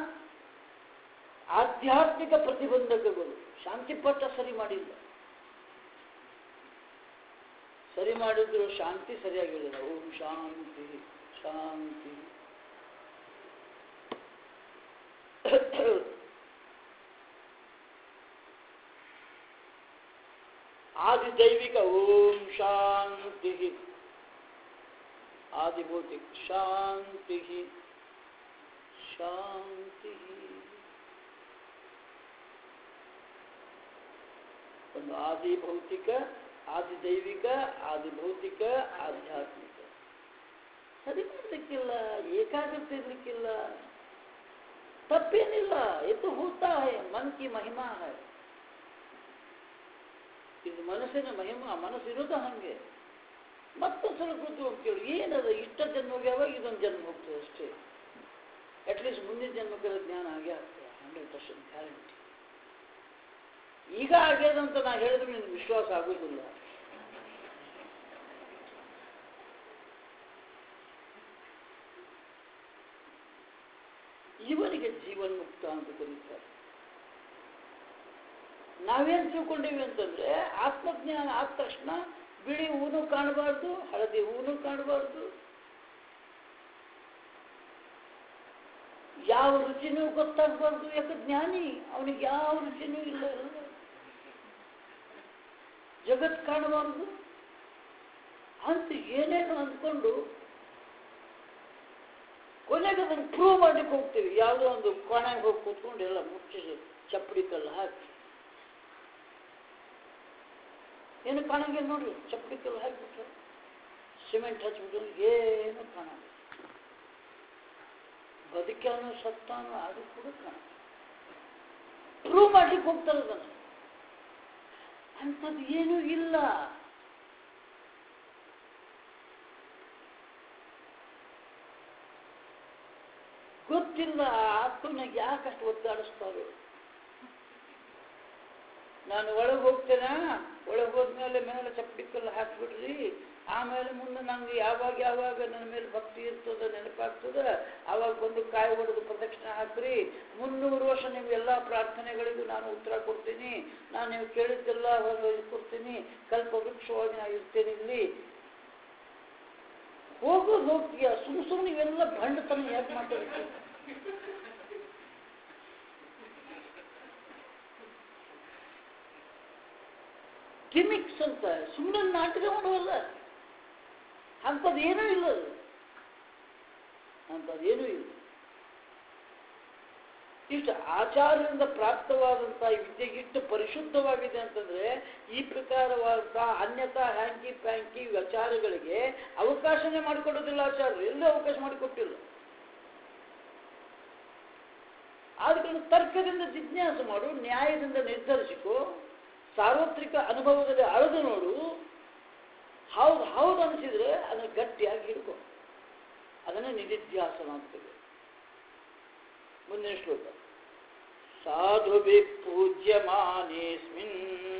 ಆಧ್ಯಾತ್ಮಿಕ ಪ್ರತಿಬಂಧಕಗಳು ಶಾಂತಿ ಪಟ್ಟ ಸರಿ ಮಾಡಿಲ್ಲ ಸರಿ ಮಾಡಿದ್ರು ಶಾಂತಿ ಸರಿಯಾಗಿಲ್ಲ ಓಂ ಶಾಂತಿ ಶಾಂತಿ ಆದಿದೈವಿಕ ಓಂ ಶಾಂತಿ ಆದಿಭೌತಿಕ ಶಾಂತಿ ಶಾಂತಿ ಒಂದು ಆದಿ ಭೌತಿಕ ಆದಿ ದೈವಿಕ ಆದಿ ಭೌತಿಕ ಆಧ್ಯಾತ್ಮಿಕ ಸರಿ ಮಾಡಲಿಕ್ಕಿಲ್ಲ ಏಕಾಗ್ರತೆ ಇರ್ಲಿಕ್ಕಿಲ್ಲ ತಪ್ಪೇನಿಲ್ಲ ಎತ್ತು ಹೋಗ್ತಾ ಹೈ ಮನ್ ಕಿ ಮಹಿಮಾ ಹೈ ಇದು ಮನಸ್ಸಿನ ಮಹಿಮಾ ಮನಸ್ಸಿರೋದು ಹಂಗೆ ಮತ್ತೊಂದ್ಸಲ ಕೂತು ಕೇಳಿ ಏನದ ಇಷ್ಟ ಜನ್ಮ ಹೋಗ್ಯಾವ ಇದೊಂದು ಜನ್ಮ ಹೋಗ್ತದೆ ಅಷ್ಟೇ ಅಟ್ಲೀಸ್ಟ್ ಮುಂದಿನ ಜನ್ಮಕ್ಕೆಲ್ಲ ಜ್ಞಾನ ಆಗೇ ಆಗ್ತದೆ ಹಂಡ್ರೆಡ್ ಪರ್ಸೆಂಟ್ ಗ್ಯಾರಂಟಿ ಈಗ ಆಗ್ಯದ ಅಂತ ನಾ ಹೇಳಿದ್ರೆ ನಿನ್ಗೆ ವಿಶ್ವಾಸ ಆಗೋದಿಲ್ಲ ಇವನಿಗೆ ಜೀವನ್ಮುಕ್ತ ಅಂತ ಕರೀತಾರೆ ನಾವೇನ್ ತಿಳ್ಕೊಂಡಿವಿ ಅಂತಂದ್ರೆ ಆತ್ಮಜ್ಞಾನ ಆದ ತಕ್ಷಣ ಬಿಳಿ ಹೂನು ಕಾಣಬಾರ್ದು ಹಳದಿ ಹೂನು ಕಾಣಬಾರ್ದು ಯಾವ ರುಚಿನೂ ಗೊತ್ತಾಗಬಾರ್ದು ಯಾಕೆ ಜ್ಞಾನಿ ಅವನಿಗೆ ಯಾವ ರುಚಿನೂ ಇಲ್ಲ ಇಲ್ಲ ಜಗತ್ ಕಾಣಬಾರ್ದು ಅಂತ ಏನೇನು ಅಂದ್ಕೊಂಡು ಕೊನೆಗೆ ಅದನ್ನು ಪ್ರೂವ್ ಮಾಡ್ಲಿಕ್ಕೆ ಹೋಗ್ತೀವಿ ಯಾವುದೋ ಒಂದು ಕೋಣೆಗೆ ಹೋಗಿ ಕೂತ್ಕೊಂಡು ಎಲ್ಲ ಮುಚ್ಚಿ ಚಪ್ಪಡಿ ಕಲ್ಲು ಹಾಕಿ ಏನು ಕಾಣಂಗಿಲ್ಲ ನೋಡ್ರಿ ಚಪ್ಪಡಿ ಕಲ್ಲು ಹಾಕಿಬಿಟ್ರು ಸಿಮೆಂಟ್ ಹಚ್ಬಿಟ್ಟು ಏನು ಕಾಣಲ್ಲ ಬದುಕ್ಯಾನು ಸತ್ತಾನು ಅದು ಕೂಡ ಕಾಣ ಪ್ರೂವ್ ಮಾಡ್ಲಿಕ್ಕೆ ಹೋಗ್ತಾರೆ ಅದನ್ನು ಅಂಥದ್ದು ಏನೂ ಇಲ್ಲ ಗೊತ್ತಿಲ್ಲ ಆ ಆತ್ಮನ ಯಾಕಷ್ಟು ಒದ್ದಾಡಿಸ್ತಾರೆ ನಾನು ಒಳಗೆ ಹೋಗ್ತೇನಾ ಒಳಗೆ ಹೋದ್ಮೇಲೆ ಮೇಲೆ ಚಪ್ಪಡಿ ಕಲ್ಲು ಹಾಕ್ಬಿಡ್ರಿ ಆಮೇಲೆ ಮುಂದೆ ನಂಗೆ ಯಾವಾಗ ಯಾವಾಗ ನನ್ನ ಮೇಲೆ ಭಕ್ತಿ ಇರ್ತದ ನೆನಪಾಗ್ತದ ಆವಾಗ ಬಂದು ಕಾಯಿ ಹೊಡೆದು ಪ್ರದಕ್ಷಿಣೆ ಹಾಕ್ರಿ ಮುನ್ನೂರು ವರ್ಷ ನೀವು ಎಲ್ಲ ಪ್ರಾರ್ಥನೆಗಳಿಗೂ ನಾನು ಉತ್ತರ ಕೊಡ್ತೀನಿ ನಾನು ನೀವು ಕೇಳಿದ್ದೆಲ್ಲ ಕೊಡ್ತೀನಿ ಕಲ್ಪ ವೃಕ್ಷವಾಗಿ ನಾನು ಇರ್ತೇನೆ ಇಲ್ಲಿ ಹೋಗೋದು ಹೋಗ್ತೀಯ ಸುಮ್ ಸುಮ್ಮನೆ ಇವೆಲ್ಲ ಭಂಡತನ ಯಾಕೆ ಮಾತಾಡ್ತೀವಿ ಗಿಮಿಕ್ಸ್ ಅಂತ ಸುಮ್ಮನೆ ನಾಟಕ ಮಾಡುವಲ್ಲ ಅಂಥದ್ದು ಏನೂ ಇಲ್ಲ ಅದು ಅಂಥದ್ದು ಏನೂ ಇಲ್ಲ ಇಷ್ಟು ಆಚಾರದಿಂದ ಪ್ರಾಪ್ತವಾದಂಥ ಈ ವಿದ್ಯೆ ಇಷ್ಟು ಪರಿಶುದ್ಧವಾಗಿದೆ ಅಂತಂದ್ರೆ ಈ ಪ್ರಕಾರವಾದಂಥ ಅನ್ಯತಾ ಹ್ಯಾಂಕಿ ಪ್ಯಾಂಕಿ ವಿಚಾರಗಳಿಗೆ ಅವಕಾಶನೇ ಮಾಡಿಕೊಡೋದಿಲ್ಲ ಆಚಾರ್ಯರು ಎಲ್ಲೂ ಅವಕಾಶ ಮಾಡಿಕೊಟ್ಟಿಲ್ಲ ಆದ ಕಾರಣ ತರ್ಕದಿಂದ ಜಿಜ್ಞಾಸೆ ಮಾಡು ನ್ಯಾಯದಿಂದ ನಿರ್ಧರಿಸಿಕೊ ಸಾರ್ವತ್ರಿಕ ಅನುಭವದಲ್ಲಿ ಅಳೆದು ನೋಡು ಹೌದು ಹೌದು ಅನಿಸಿದ್ರೆ ಅದನ್ನು ಗಟ್ಟಿಯಾಗಿ ಹಿಡ್ಕೊ ಅದನ್ನೇ ನಿಧಿಧ್ಯಾಸನ ಆಗ್ತದೆ ಮುಂದಿನ ಶ್ಲೋಕ ಸಾಧುಭಿ ಪೂಜ್ಯಮಾನೇಸ್ಮಿನ್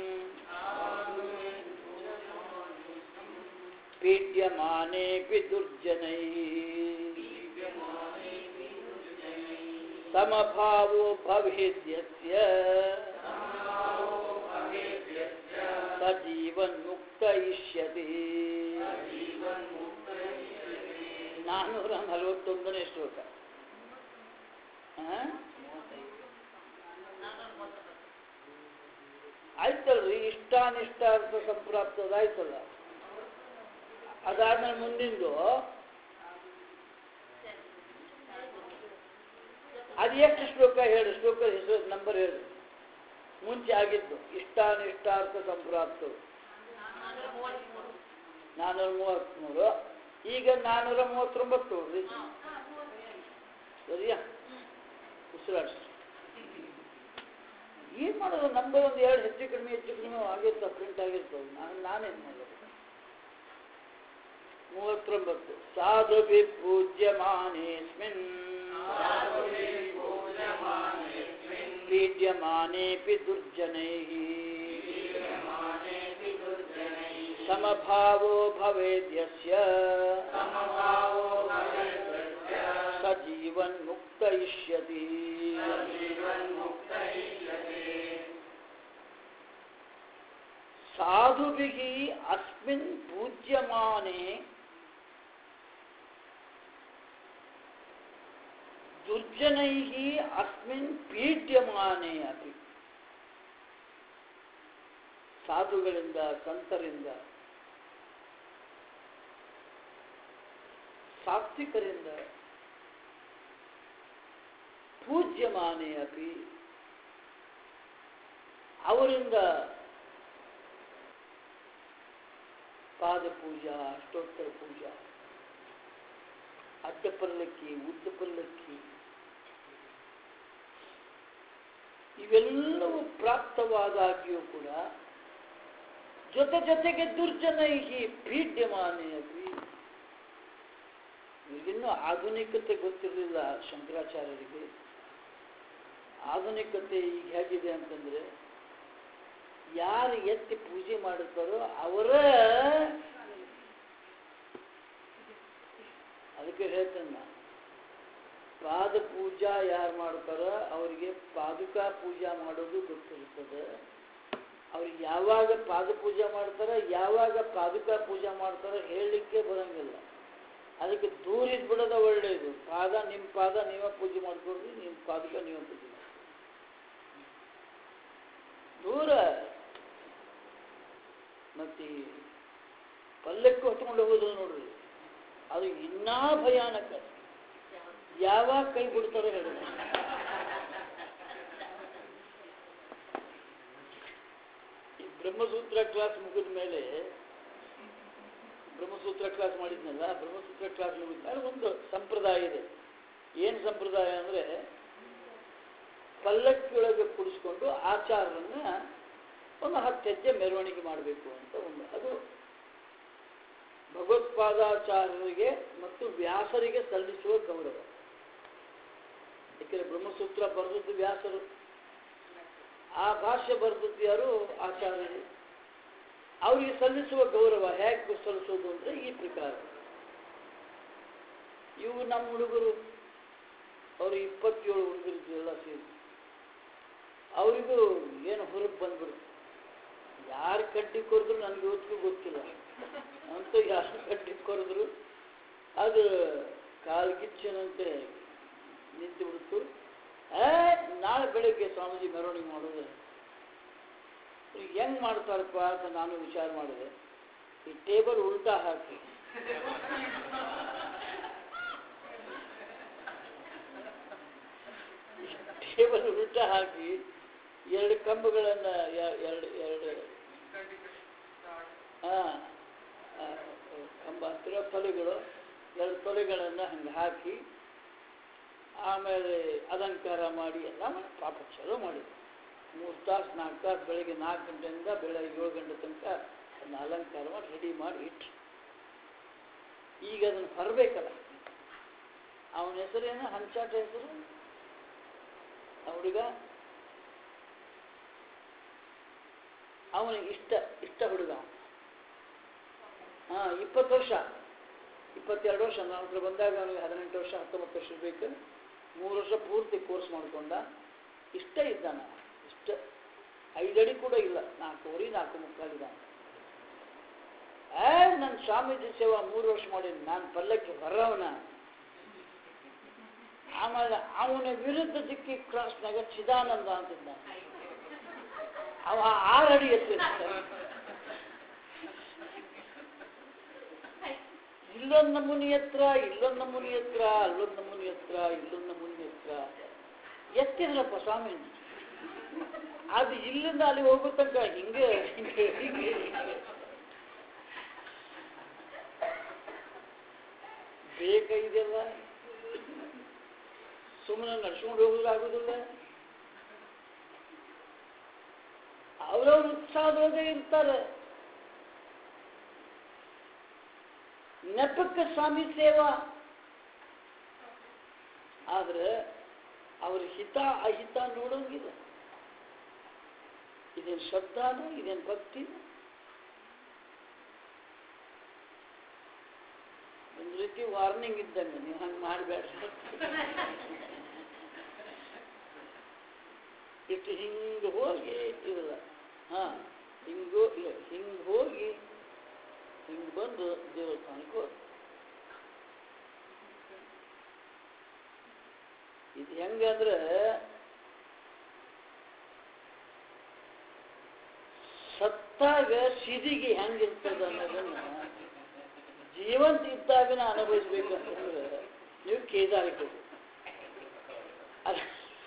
ಪೀಡ್ಯಮಾನೇಪಿ ದುರ್ಜನೈ ಸಮಭಾವೋ ಭವೇದ್ಯಸ್ಯ ಸಜೀವನ್ಮುಕ್ತ ಇಷ್ಯತಿ ನಾನ್ನೂರ ನಲವತ್ತೊಂದನೇ ಶ್ಲೋಕ ಆ? ಆಯ್ತಲ್ರಿ ಇಷ್ಟಾನಿಷ್ಟಾರ್ಥ ಸಂಪ್ರಾಪ್ತದ ಆಯ್ತಲ್ಲ ಅದಾದ್ಮೇಲೆ ಮುಂದಿಂದು ಅದು ಎಷ್ಟು ಶ್ಲೋಕ ಹೇಳು ಶ್ಲೋಕ ಹೆಸರು ನಂಬರ್ ಹೇಳು ಮುಂಚೆ ಆಗಿದ್ದು ಇಷ್ಟಾನಿಷ್ಟಾರ್ಥ ಸಂಪ್ರಾಪ್ತ ನಾನ್ನೂರ ಮೂವತ್ತ್ಮೂರು ಈಗ ನಾನ್ನೂರ ಮೂವತ್ತೊಂಬತ್ತು ನೋಡ್ರಿ ಸರಿಯಾ ಉಸಿರಾಡಿಸಿ ಏನು ಮಾಡೋದು ನಂಬರ್ ಒಂದು ಎರಡು ಹೆಚ್ಚು ಕಡಿಮೆ ಹೆಚ್ಚು ಕಡಿಮೆ ಆಗಿರ್ತಾವೆ ಪ್ರಿಂಟ್ ಆಗಿರ್ತವೆ ನಾನು ನಾನೇನು ಮಾಡೋದು ಮೂವತ್ತೊಂಬತ್ತು ಸಾಧುಭಿ ಪೂಜ್ಯಮಾನೇಸ್ಮಿನ್ ಪೀಡ್ಯಮಾನೇಪಿ ದುರ್ಜನೈಃ ಸಮಭಾವೋ ಭವೇದ್ಯಸ್ಯ ಸ ಜೀವನ್ಮುಕ್ತ ಇಷ್ಯತಿ ಸಾಧುಭಿः ಅಸ್ಮಿನ್ ಪೂಜ್ಯಮಾನೆ ದುರ್ಜನೈः ಅಸ್ಮಿನ್ ಪೀಡ್ಯಮಾನೆ ಅಪಿ ಸಾಧುಗಳಿಂದ ಸಂತರಿಂದ ಸಾತ್ವಿಕರಿಂದ ಪೂಜ್ಯಮಾನೆ ಅಪಿ ಅವರಿಂದ ಪಾದ ಪೂಜಾ ಅಷ್ಟೋತ್ತರ ಪೂಜಾ ಅಡ್ಡ ಪಲ್ಲಕ್ಕಿ ಉದ್ದ ಪಲ್ಲಕ್ಕಿ ಇವೆಲ್ಲವೂ ಪ್ರಾಪ್ತವಾದಾಗ್ಯೂ ಕೂಡ ಜೊತೆ ಜೊತೆಗೆ ದುರ್ಜನೈಹಿ ಪೀಡ್ಯಮಾನೆ ಅಪಿ ಈಗಿನ್ನೂ ಆಧುನಿಕತೆ ಗೊತ್ತಿರಲಿಲ್ಲ ಶಂಕರಾಚಾರ್ಯರಿಗೆ ಆಧುನಿಕತೆ ಈಗ ಹೇಗಿದೆ ಅಂತಂದ್ರೆ ಯಾರು ಎತ್ತಿ ಪೂಜೆ ಮಾಡುತ್ತಾರೋ ಅವರ ಅದಕ್ಕೆ ಹೇಳ್ತೇನೆ ನಾನು ಪಾದ ಪೂಜಾ ಯಾರು ಮಾಡ್ತಾರೋ ಅವರಿಗೆ ಪಾದುಕಾ ಪೂಜಾ ಮಾಡೋದು ಗೊತ್ತಿರ್ತದೆ ಅವ್ರಿಗೆ ಯಾವಾಗ ಪಾದ ಪೂಜೆ ಮಾಡ್ತಾರೋ ಯಾವಾಗ ಪಾದುಕಾ ಪೂಜೆ ಮಾಡ್ತಾರೋ ಹೇಳಲಿಕ್ಕೆ ಬರಂಗಿಲ್ಲ ಅದಕ್ಕೆ ದೂರ ಇದ್ಬಿಡೋದ ಒಳ್ಳೆಯದು ಪಾ ಪಾದ ನಿಮ್ಮ ಪಾದ ನೀವೇ ಪೂಜೆ ಮಾಡ್ಕೊಡ್ರಿ ನಿಮ್ಮ ಪಾದಕ್ಕೆ ನೀವೇ ಪೂಜೆ ಮಾಡಿ ದೂರ ಮತ್ತೆ ಈ ಪಲ್ಲಕ್ಕಿ ಹೊತ್ಕೊಂಡು ಹೋಗೋದು ನೋಡ್ರಿ ಅದು ಇನ್ನೂ ಭಯಾನಕ ಯಾವಾಗ ಕೈ ಬಿಡ್ತಾರೋ ಹೇಳಿ ಈ ಬ್ರಹ್ಮಸೂತ್ರ ಕ್ಲಾಸ್ ಮುಗಿದ ಮೇಲೆ ಬ್ರಹ್ಮಸೂತ್ರ ಕ್ಲಾಸ್ ಮಾಡಿದ್ನಲ್ಲ ಬ್ರಹ್ಮಸೂತ್ರ ಕ್ಲಾಸ್ ಮುಗಿದ ಮೇಲೆ ಒಂದು ಸಂಪ್ರದಾಯ ಇದೆ ಏನು ಸಂಪ್ರದಾಯ ಅಂದರೆ ಪಲ್ಲಕ್ಕಿಯೊಳಗೆ ಕುಡಿಸ್ಕೊಂಡು ಆಚಾರರನ್ನ ಒಂದು ಹತ್ತು ಹೆಜ್ಜೆ ಮೆರವಣಿಗೆ ಮಾಡಬೇಕು ಅಂತ ಒಂದು ಅದು ಭಗವತ್ಪಾದಾಚಾರ್ಯರಿಗೆ ಮತ್ತು ವ್ಯಾಸರಿಗೆ ಸಲ್ಲಿಸುವ ಗೌರವ ಏಕೆಂದರೆ ಬ್ರಹ್ಮಸೂತ್ರ ಬರೆದದ್ದು ವ್ಯಾಸರು ಆ ಭಾಷೆ ಬರೆದದ್ದು ಯಾರು ಆಚಾರ್ಯರು ಅವರಿಗೆ ಸಲ್ಲಿಸುವ ಗೌರವ ಹೇಗೆ ಸಲ್ಲಿಸೋದು ಅಂದರೆ ಈ ಪ್ರಕಾರ ಇವು ನಮ್ಮ ಹುಡುಗರು ಅವರು ಇಪ್ಪತ್ತೇಳು ಹುಡುಗರಿದ್ದು ಎಲ್ಲ ಸೇರಿ ಅವರಿಗೂ ಏನು ಹೊರಗೆ ಬಂದ್ಬಿಡುತ್ತೆ ಯಾರು ಕಡ್ಡಿ ಕೊರಿದ್ರು ನನಗೆ ಇವತ್ತಿಗೂ ಗೊತ್ತಿಲ್ಲ ಅಂತ ಯಾರು ಕಡ್ಡಿ ಕೊರಿದ್ರು ಅದು ಕಾಲ್ಗಿಚ್ಚಿನಂತೆ ನಿಂತು ಬಿಡ್ತು ಏ ನಾಳೆ ಬೆಳಗ್ಗೆ ಸ್ವಾಮೀಜಿ ಮೆರವಣಿಗೆ ಮಾಡೋದು ಹೆಂಗ್ ಮಾಡ್ತಾರಪ್ಪ ಅಂತ ನಾನು ವಿಚಾರ ಮಾಡಿದೆ ಈ ಟೇಬಲ್ ಉಲ್ಟಾ ಹಾಕಿ ಟೇಬಲ್ ಉಲ್ಟಾ ಹಾಕಿ ಎರಡು ಕಂಬಗಳನ್ನ ಎ- ಎರಡು ಎರಡು ಹಾ ಆ, ಕಂಬ ಹತ್ತಿರ ತೊಲೆಗಳು ಎರಡು ತೊಲೆಗಳನ್ನು ಹಂಗೆ ಹಾಕಿ ಆಮೇಲೆ ಅಲಂಕಾರ ಮಾಡಿ ಎಲ್ಲ ಮಾಡಿ ಪಾಪ ಚಲೋ ಮಾಡಿದ್ರು ಮೂರು ತಾಸು ನಾಲ್ಕು ತಾಸು ಬೆಳಗ್ಗೆ ನಾಲ್ಕು ಗಂಟೆಯಿಂದ ಬೆಳಗ್ಗೆ ಏಳು ಗಂಟೆ ತನಕ ಅದನ್ನ ಅಲಂಕಾರ ಮಾಡಿ ರೆಡಿ ಮಾಡಿ ಇಟ್ರು ಈಗ ಅದನ್ನು ಹೊರಬೇಕಲ್ಲ ಅವನ ಹೆಸರೇನು ಹಂಚಾಟ ಹೆಸರು ಆ ಹುಡುಗ ಅವನಿಗೆ ಇಷ್ಟ ಇಷ್ಟ ಹುಡುಗ ಹಾಂ ಇಪ್ಪತ್ತು ವರ್ಷ ಇಪ್ಪತ್ತೆರಡು ವರ್ಷ ನನ್ನ ಹತ್ರ ಬಂದಾಗ ಅವನಿಗೆ ಹದಿನೆಂಟು ವರ್ಷ ಹತ್ತೊಂಬತ್ತು ವರ್ಷ ಬೇಕು ಮೂರು ವರ್ಷ ಪೂರ್ತಿ ಕೋರ್ಸ್ ಮಾಡ್ಕೊಂಡ ಇಷ್ಟ ಇದ್ದಾನ ಇಷ್ಟ ಐದಡಿ ಕೂಡ ಇಲ್ಲ ನಾಲ್ಕೂವರೆ ನಾಲ್ಕು ಮುಕ್ಕಾಲಿದ್ದಾನೆ ಏ ನನ್ನ ಸ್ವಾಮೀಜಿ ಸೇವಾ ಮೂರು ವರ್ಷ ಮಾಡೀನಿ ನಾನು ಪಲ್ಲಕ್ಕೆ ಬರವನ ಆಮೇಲೆ ಅವನ ವಿರುದ್ಧ ದಿಕ್ಕಿ ಕ್ರಾಸ್ನಾಗ ಚಿದಾನಂದ ಅಂತಿದ್ದ ಅವ ಆರು ಅಡಿ ಎತ್ತಿರ್ತಾನೆ ಇಲ್ಲೊಂದು ನಮೂನಿ ಹತ್ರ ಇಲ್ಲೊಂದು ನಮೂನಿ ಹತ್ರ ಅಲ್ಲೊಂದು ನಮೂನಿ ಹತ್ರ ಇಲ್ಲೊಂದು ನಮೂನಿ ಹತ್ರ ಎತ್ತಿದ್ರಪ್ಪ ಸ್ವಾಮಿ ಅದು ಇಲ್ಲಿಂದ ಅಲ್ಲಿ ಹೋಗೋ ತನಕ ಹಿಂಗೆ ಹಿಂಗೆ ಹಿಂಗೆ ಬೇಕ ಇದೆಲ್ಲ ಸುಮ್ಮನೆ ನಡ್ಸ್ಕೊಂಡು ಹೋಗೋದಾಗೋದಿಲ್ಲ ಅವರವ್ರ ಉತ್ಸಾಹದೊಳಗೆ ಇರ್ತಾರೆ ನೆಪಕ್ಕೆ ಸ್ವಾಮಿ ಸೇವಾ ಆದ್ರೆ ಅವ್ರ ಹಿತ ಅಹಿತ ನೋಡೋಂಗಿಲ್ಲ ಇದೇನು ಶ್ರದ್ಧಾನ ಇದೇನು ಭಕ್ತಿನ ಒಂದು ರೀತಿ ವಾರ್ನಿಂಗ್ ಇದ್ದಂಗೆ ನೀವು ಹಂಗೆ ಮಾಡಬೇಡ್ರಿ ಇಟ್ಟು ಹಿಂಗೆ ಹೋಗಿ ಇಲ್ಲ ಹಾಂ ಹಿಂಗೋ ಇಲ್ಲ ಹಿಂಗೆ ಹೋಗಿ ಹಿಂಗೆ ಬಂದು ದೇವಸ್ಥಾನಕ್ಕೆ ಹೋದ ಇದು ಹೆಂಗೆ ಅಂದ್ರೆ ಸತ್ತಾಗ ಸಿದಿಗೆ ಹೆಂಗಿರ್ತದ ಅನ್ನೋದನ್ನ ಜೀವಂತ ಇದ್ದಾಗನ ಅನುಭವಿಸ್ಬೇಕು ಅಂತಂದ್ರೆ ನೀವು ಕೇದಾರಕ್ಕೆ ಹೋಗಿ ಅದ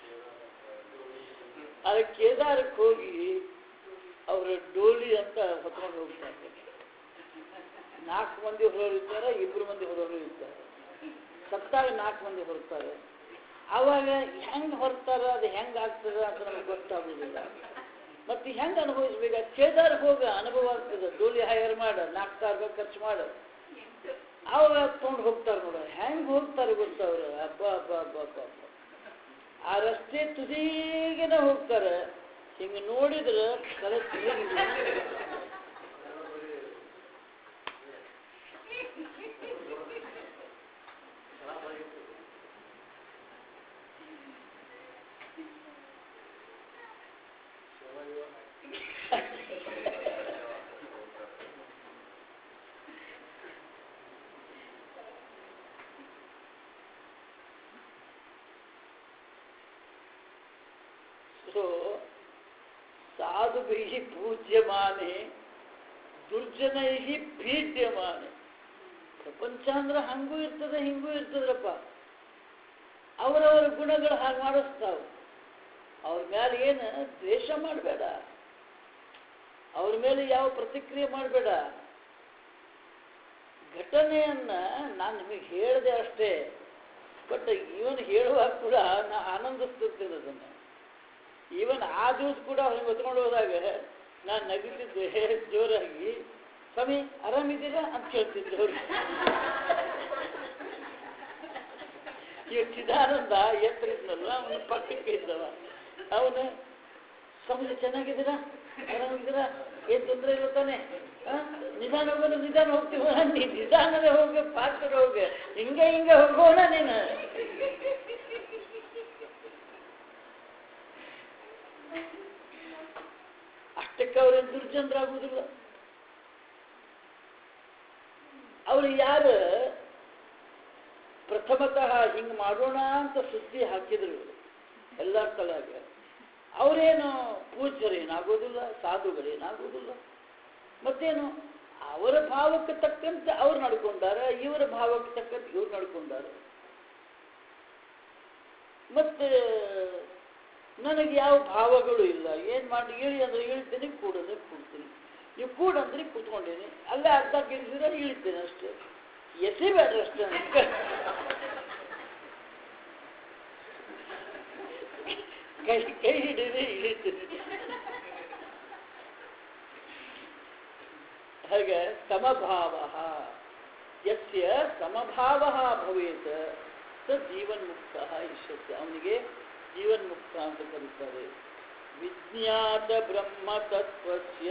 ಅದ ಕೇದಾರಕ್ಕೆ ಹೋಗಿ ಅವರ ಡೋಲಿ ಅಂತ ಹೊತ್ಕೊಂಡು ಹೋಗ್ತಾರೆ ನಾಲ್ಕು ಮಂದಿ ಹೊರವರು ಇರ್ತಾರೆ ಇಬ್ಬರು ಮಂದಿ ಹೊರವರು ಇರ್ತಾರೆ ಸತ್ತಾಗ ನಾಲ್ಕು ಮಂದಿ ಹೊರ್ತಾರೆ ಆವಾಗ ಹೆಂಗೆ ಹೊರ್ತಾರ ಅದು ಹೆಂಗೆ ಆಗ್ತದೆ ಅಂತ ನಮ್ಗೆ ಗೊತ್ತಾಗೋದಿಲ್ಲ ಮತ್ತೆ ಹೆಂಗೆ ಅನುಭವಿಸ್ಬೇಕು ಕೇದಾರ್ಗೆ ಹೋಗ ಅನುಭವ ಆಗ್ತದೆ ಡೋಲಿ ಹೈಯರ್ ಮಾಡ ನಾಲ್ಕು ಸಾವಿರ ರೂಪಾಯಿ ಖರ್ಚು ಮಾಡ ಅವಾಗ ತೊಗೊಂಡು ಹೋಗ್ತಾರೆ ನೋಡ ಹೆಂಗೆ ಹೋಗ್ತಾರೆ ಗೊತ್ತವ್ರು ಹಬ್ಬ ಹಬ್ಬ ಹಬ್ಬ ಹಬ್ಬ ಹಬ್ಬ ಆ ರಸ್ತೆ ತುದಿಗೆನ ಹೋಗ್ತಾರೆ ಹಿಂಗೆ ನೋಡಿದ್ರೆ ತಲೆ ತಿರುಗಿ ಸೊ ಸಾಧುಭೈ ಪೂಜ್ಯಮಾನೆ ದುರ್ಜನೈ ಪೀಡ್ಯಮಾನೆ ಪ್ರಪಂಚ ಅಂದ್ರೆ ಹಂಗೂ ಇರ್ತದೆ ಹಿಂಗೂ ಇರ್ತದ್ರಪ್ಪ ಅವರವರ ಗುಣಗಳು ಹಾಗೆ ಮಾಡಿಸ್ತಾವ ಅವ್ರ ಮೇಲೆ ಏನು ದ್ವೇಷ ಮಾಡಬೇಡ ಅವ್ರ ಮೇಲೆ ಯಾವ ಪ್ರತಿಕ್ರಿಯೆ ಮಾಡಬೇಡ ಘಟನೆಯನ್ನ ನಾನು ನಿಮಗೆ ಹೇಳಿದೆ ಅಷ್ಟೇ ಬಟ್ ಇವನ್ ಹೇಳುವಾಗ ಕೂಡ ನಾ ಆನಂದಿಸ್ತಿರ್ತೇನೆ ಅದನ್ನು ಈವನ್ ಆ ದಿವಸ ಕೂಡ ಅವ್ನಿಗೆ ಹೊತ್ಕೊಂಡು ಹೋದಾಗ ನಾನು ನಗಿತಿದ್ದೆ ಜೋರಾಗಿ ಸ್ವಾಮಿ ಆರಾಮಿದ್ದೀರಾ ಅಂತ ಕೇಳ್ತಿದ್ದೆ ಅವ್ರು ಈ ಚಿದಾನಂದ ಎತ್ತರ ಇದ್ನಲ್ಲ ಅವನ ಪಕ್ಕಕ್ಕೆ ಇದ್ದವ ಅವನು ಸ್ವಾಮಿ ಚೆನ್ನಾಗಿದ್ದೀರಾ ಆರಾಮಿದ್ದೀರಾ ಏನ್ ತೊಂದರೆ ಇಲ್ಲ ತಾನೆ ಆ? ನಿಧಾನ ಹೋಗೋದು ನಿಧಾನ ಹೋಗ್ತೀವ ನೀ ನಿಧಾನವೇ ಹೋಗಿ ಫಾಸ್ಟ್ ಹೋಗಿ ಹಿಂಗೆ ಹಿಂಗೆ ಹೋಗೋಣ ನೀನು ಅಷ್ಟಕ್ಕೆ ಅವ್ರೇನು ದುರ್ಜನರಾಗುವುದಿಲ್ಲ ಅವ್ರು ಯಾರು ಪ್ರಥಮತಃ ಹಿಂಗೆ ಮಾಡೋಣ ಅಂತ ಸುದ್ದಿ ಹಾಕಿದ್ರು ಎಲ್ಲರ ತಲೆಯಾಗ ಅವರೇನು ಪೂಜ್ಯರೇನಾಗೋದಿಲ್ಲ ಸಾಧುಗಳೇನಾಗೋದಿಲ್ಲ ಮತ್ತೇನು ಅವರ ಭಾವಕ್ಕೆ ತಕ್ಕಂತೆ ಅವ್ರು ನಡ್ಕೊಂಡಾರ ಇವರ ಭಾವಕ್ಕೆ ತಕ್ಕಂತೆ ಇವ್ರು ನಡ್ಕೊಂಡಾರ ಮತ್ತೆ ನನಗೆ ಯಾವ ಭಾವಗಳು ಇಲ್ಲ ಏನು ಮಾಡಿ ಇಳಿ ಅಂದ್ರೆ ಇಳಿತೀನಿ ಕೂಡಂದ್ರೆ ಕೂಡ್ತೀನಿ ನೀವು ಕೂಡ ಅಂದ್ರೆ ಕೂತ್ಕೊಂಡೇನಿ ಅಲ್ಲೇ ಅರ್ಧ ಗಿಳಿಸಿದ್ರೆ ಇಳಿತೇನೆ ಅಷ್ಟೇ ಎಸಿಬೇಡ್ರಿ ಅಷ್ಟೇ ನನಗೆ. ಕೈ ಕೈ ಹಿಡಿದ್ರೆ ಇಳಿತೀನಿ ಹಾಗೆ ಸಮಭಾವ ಯಸ್ಯ ಸಮಭಾವ ಭವೇತ್ ಸ ಜೀವನ್ಮುಕ್ತ ಇಷ್ಯತೆ ಅವನಿಗೆ ಜೀವನ್ಮುಕ್ತ ಅಂತ ಕರೀತಾರೆ ವಿಜ್ಞಾತ ಬ್ರಹ್ಮ ತತ್ವಸ್ಯ